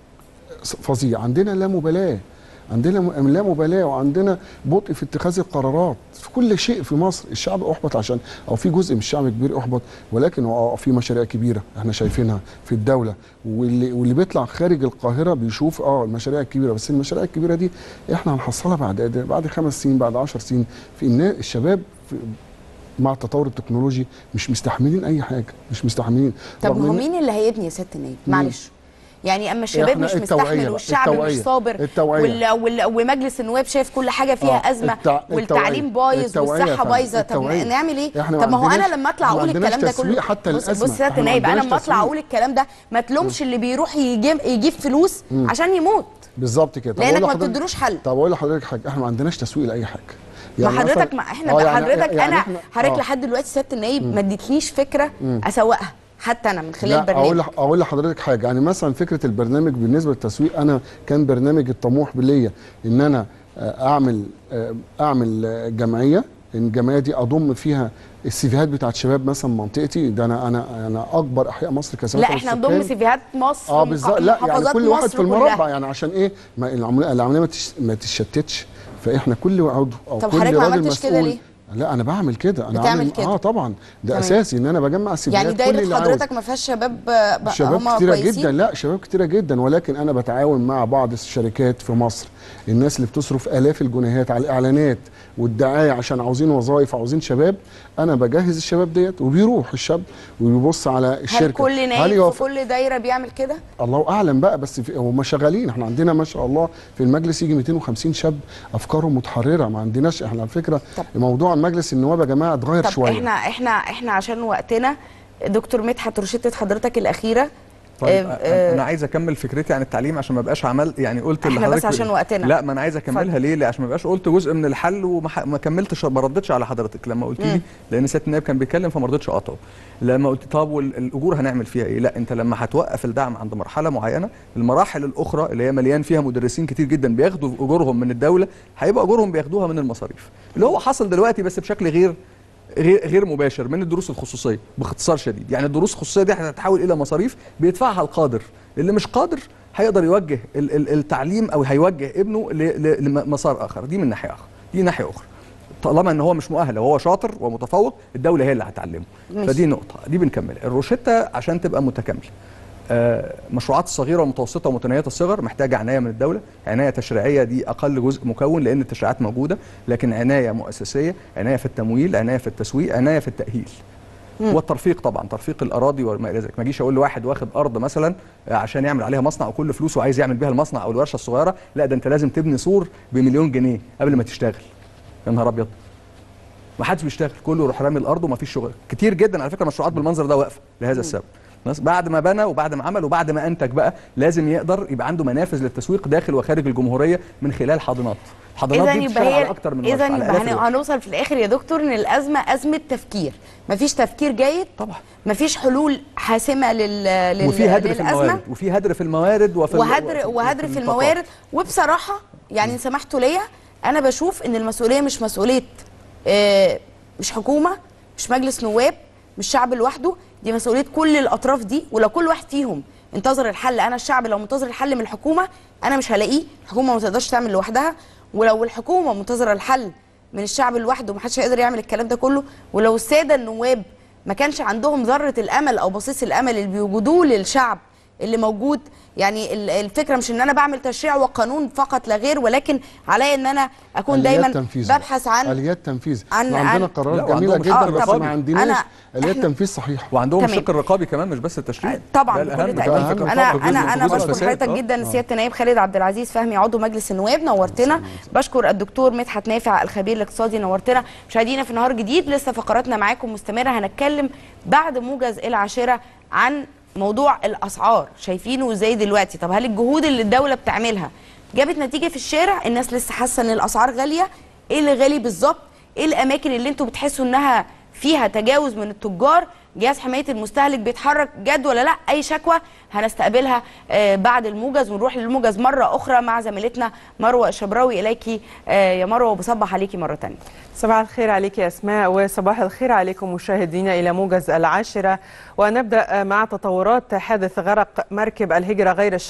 فظيع عندنا لا مبالاه عندنا م- لا مبالاه وعندنا بطء في اتخاذ القرارات في كل شيء في مصر الشعب احبط عشان او في جزء من الشعب كبير احبط ولكن هو في مشاريع كبيره احنا شايفينها في الدوله واللي واللي بيطلع خارج القاهره بيشوف اه المشاريع الكبيره بس المشاريع الكبيره دي احنا هنحصلها بعد قد- بعد خمس سنين بعد عشر سنين في النا- الشباب في مع التطور التكنولوجي مش مستحملين اي حاجه مش مستحملين طب رغم ما هو إن- مين اللي هيبني يا ست النايب مين؟ معلش يعني اما الشباب إحنا مش التوعية مستحمل بقى، والشعب مش التوعية، صابر التوعية. وال... وال... ومجلس النواب شايف كل حاجه فيها آه، ازمه التع- والتعليم التوعية. بايظ التوعية يا والصحه فندم، بايظه طب التوعية. نعمل ايه إحنا ما طب ما هو انا عندناش- لما اطلع ما اقول عندناش الكلام ده تسويق كله حتى بص للأزمة. بص يا إحنا ما نايب انا عندناش لما اطلع تسويق. اقول الكلام ده ما تلومش اللي بيروح يجيب يجيب فلوس عشان يموت بالظبط كده طب لانك أقول ما لحضرتك- بتدروش حل طب اقول لحضرتك حاجه احنا ما عندناش تسويق لاي حاجه ما مثلاً- حضرتك ما احنا آه، يعني- حضرتك يعني انا إحنا- حضرتك آه. لحد دلوقتي سياده النايب ما اديتنيش فكره اسوقها حتى انا من خلال لا اقول برنامج لح- اقول لحضرتك حاجه يعني مثلا فكره البرنامج بالنسبه للتسويق انا كان برنامج الطموح ليا ان انا آه، اعمل آه، اعمل آه، جمعيه إن الجمعيه دي اضم فيها السيفيهات بتاعت شباب مثلا منطقتي ده انا انا انا اكبر احياء مصر كثافه لا احنا نضم سيفيهات مصر اه مح- بالظبط لا يعني محافظات كل واحد مصر في المربع كلها. يعني عشان ايه ما العمليه العمليه ما تش- ما تشتتش فاحنا كل عضو او طب كل حضرتك ما راجل عملتش كده مسؤول ليه؟ لا انا بعمل كده انا بتعمل عامل كده. اه طبعا ده تمام. اساسي ان انا بجمع سيفيهات يعني كل اللي دايره عاوز. حضرتك ما فيهاش شباب آه، بقى شباب هما كتيرة كويسين؟ جدا لا شباب كتيرة جدا ولكن انا بتعاون مع بعض الشركات في مصر الناس اللي بتصرف الاف الجنيهات على الاعلانات والدعايه عشان عاوزين وظائف عاوزين شباب انا بجهز الشباب ديت وبيروح الشاب وبيبص على الشركه هل كل هل نايب في يوافق كل دايره بيعمل كده؟ الله اعلم بقى بس في هم شغالين احنا عندنا ما شاء الله في المجلس يجي 250 شاب افكارهم متحرره ما عندناش احنا على فكره طب. موضوع مجلس النواب يا جماعه اتغير طب شويه احنا احنا احنا عشان وقتنا دكتور مدحت روشته حضرتك الاخيره طيب آه، آه آه، انا عايز اكمل فكرتي عن التعليم عشان ما بقاش عمل يعني قلت اللي احنا بس حضرتك- عشان وقتنا. لا ما انا عايز اكملها ليه؟ ليه عشان ما بقاش قلت جزء من الحل وما ح- ما كملتش ما ردتش على حضرتك لما قلت لي مم. لان سياده النائب كان بيتكلم فما رضيتش اقاطعه لما قلت طب والاجور هنعمل فيها ايه؟ لا انت لما هتوقف الدعم عند مرحله معينه المراحل الاخرى اللي هي مليان فيها مدرسين كتير جدا بياخدوا اجورهم من الدوله هيبقى اجورهم بياخدوها من المصاريف اللي هو حصل دلوقتي بس بشكل غير غير غير مباشر من الدروس الخصوصيه باختصار شديد يعني الدروس الخصوصيه دي هتتحول الى مصاريف بيدفعها القادر اللي مش قادر هيقدر يوجه ال- ال- التعليم او هيوجه ابنه ل- ل- لمسار اخر دي من ناحيه اخرى دي ناحيه اخرى طالما ان هو مش مؤهل وهو شاطر ومتفوق الدوله هي اللي هتعلمه ماشي. فدي نقطه دي بنكمل الروشته عشان تبقى متكامله آه، مشروعات الصغيره والمتوسطه ومتناهيه الصغر محتاجه عنايه من الدوله عنايه تشريعيه دي اقل جزء مكون لان التشريعات موجوده لكن عنايه مؤسسيه عنايه في التمويل عنايه في التسويق عنايه في التاهيل والترفيق طبعا ترفيق الاراضي وما الى ذلك ما اجيش اقول لواحد واخد ارض مثلا آه، عشان يعمل عليها مصنع وكل فلوسه عايز يعمل بيها المصنع او الورشه الصغيره لا ده انت لازم تبني سور بمليون جنيه قبل ما تشتغل يا نهار ابيض ما حدش بيشتغل كله يروح رامي الارض وما فيش شغل كتير جدا على فكره مشروعات بالمنظر ده واقفه لهذا السبب بس بعد ما بنى وبعد ما عمل وبعد ما انتج بقى لازم يقدر يبقى عنده منافذ للتسويق داخل وخارج الجمهوريه من خلال حاضنات الحاضنات اذا دي يبقى بتشتغل هي على اكتر من ورشة، اذا على يبقى آلاف هن- الورش. هنوصل في الاخر يا دكتور ان الازمه ازمه تفكير مفيش تفكير جيد طبعا مفيش حلول حاسمه لل, لل... وفي هدر في للازمه الموارد وفي هدر في الموارد وفي ال- وهدر وفي- وهدر وفي في الطاقات. الموارد وبصراحه يعني ان سمحتوا ليا انا بشوف ان المسؤوليه مش مسؤوليه آه، مش حكومه مش مجلس نواب مش شعب لوحده دي مسؤوليه كل الاطراف دي ولو كل واحد فيهم انتظر الحل انا الشعب لو منتظر الحل من الحكومه انا مش هلاقيه الحكومه ما تقدرش تعمل لوحدها ولو الحكومه منتظره الحل من الشعب لوحده محدش هيقدر يعمل الكلام ده كله ولو الساده النواب ما كانش عندهم ذره الامل او بصيص الامل اللي بيوجدوه للشعب اللي موجود يعني ال- الفكره مش ان انا بعمل تشريع وقانون فقط لا غير ولكن عليا ان انا اكون آليات دايما تنفيذ بقى. ببحث عن اليات تنفيذ عن- عن عندنا عن- لا، قرارات وعندهم جميله شق جدا آه، بس طبعاً. ما عندناش أنا- اليات إحنا- تنفيذ صحيحه وعندهم تمام. الشق الرقابي كمان مش بس التشريع طبعا ده بكل الأهم. تاكيد ده أهم. انا جزء- انا انا جزء بشكر الفساد. حضرتك آه. جدا سياده النائب خالد عبد العزيز فهمي عضو مجلس النواب نورتنا بشكر الدكتور مدحت نافع الخبير الاقتصادي نورتنا مشاهدينا في نهار جديد لسه فقراتنا معاكم مستمره هنتكلم بعد موجز العاشره عن موضوع الاسعار شايفينه ازاي دلوقتي طب هل الجهود اللي الدوله بتعملها جابت نتيجه في الشارع الناس لسه حاسه ان الاسعار غاليه ايه اللي غالي بالظبط ايه الاماكن اللي انتوا بتحسوا انها فيها تجاوز من التجار جهاز حمايه المستهلك بيتحرك جد ولا لا اي شكوى هنستقبلها آه، بعد الموجز ونروح للموجز مره اخرى مع زميلتنا مروه الشبراوي اليكي آه، يا مروه وبصبح عليكي مره ثانيه صباح الخير عليك يا اسماء وصباح الخير عليكم مشاهدينا الى موجز العاشره ونبدا مع تطورات حادث غرق مركب الهجره غير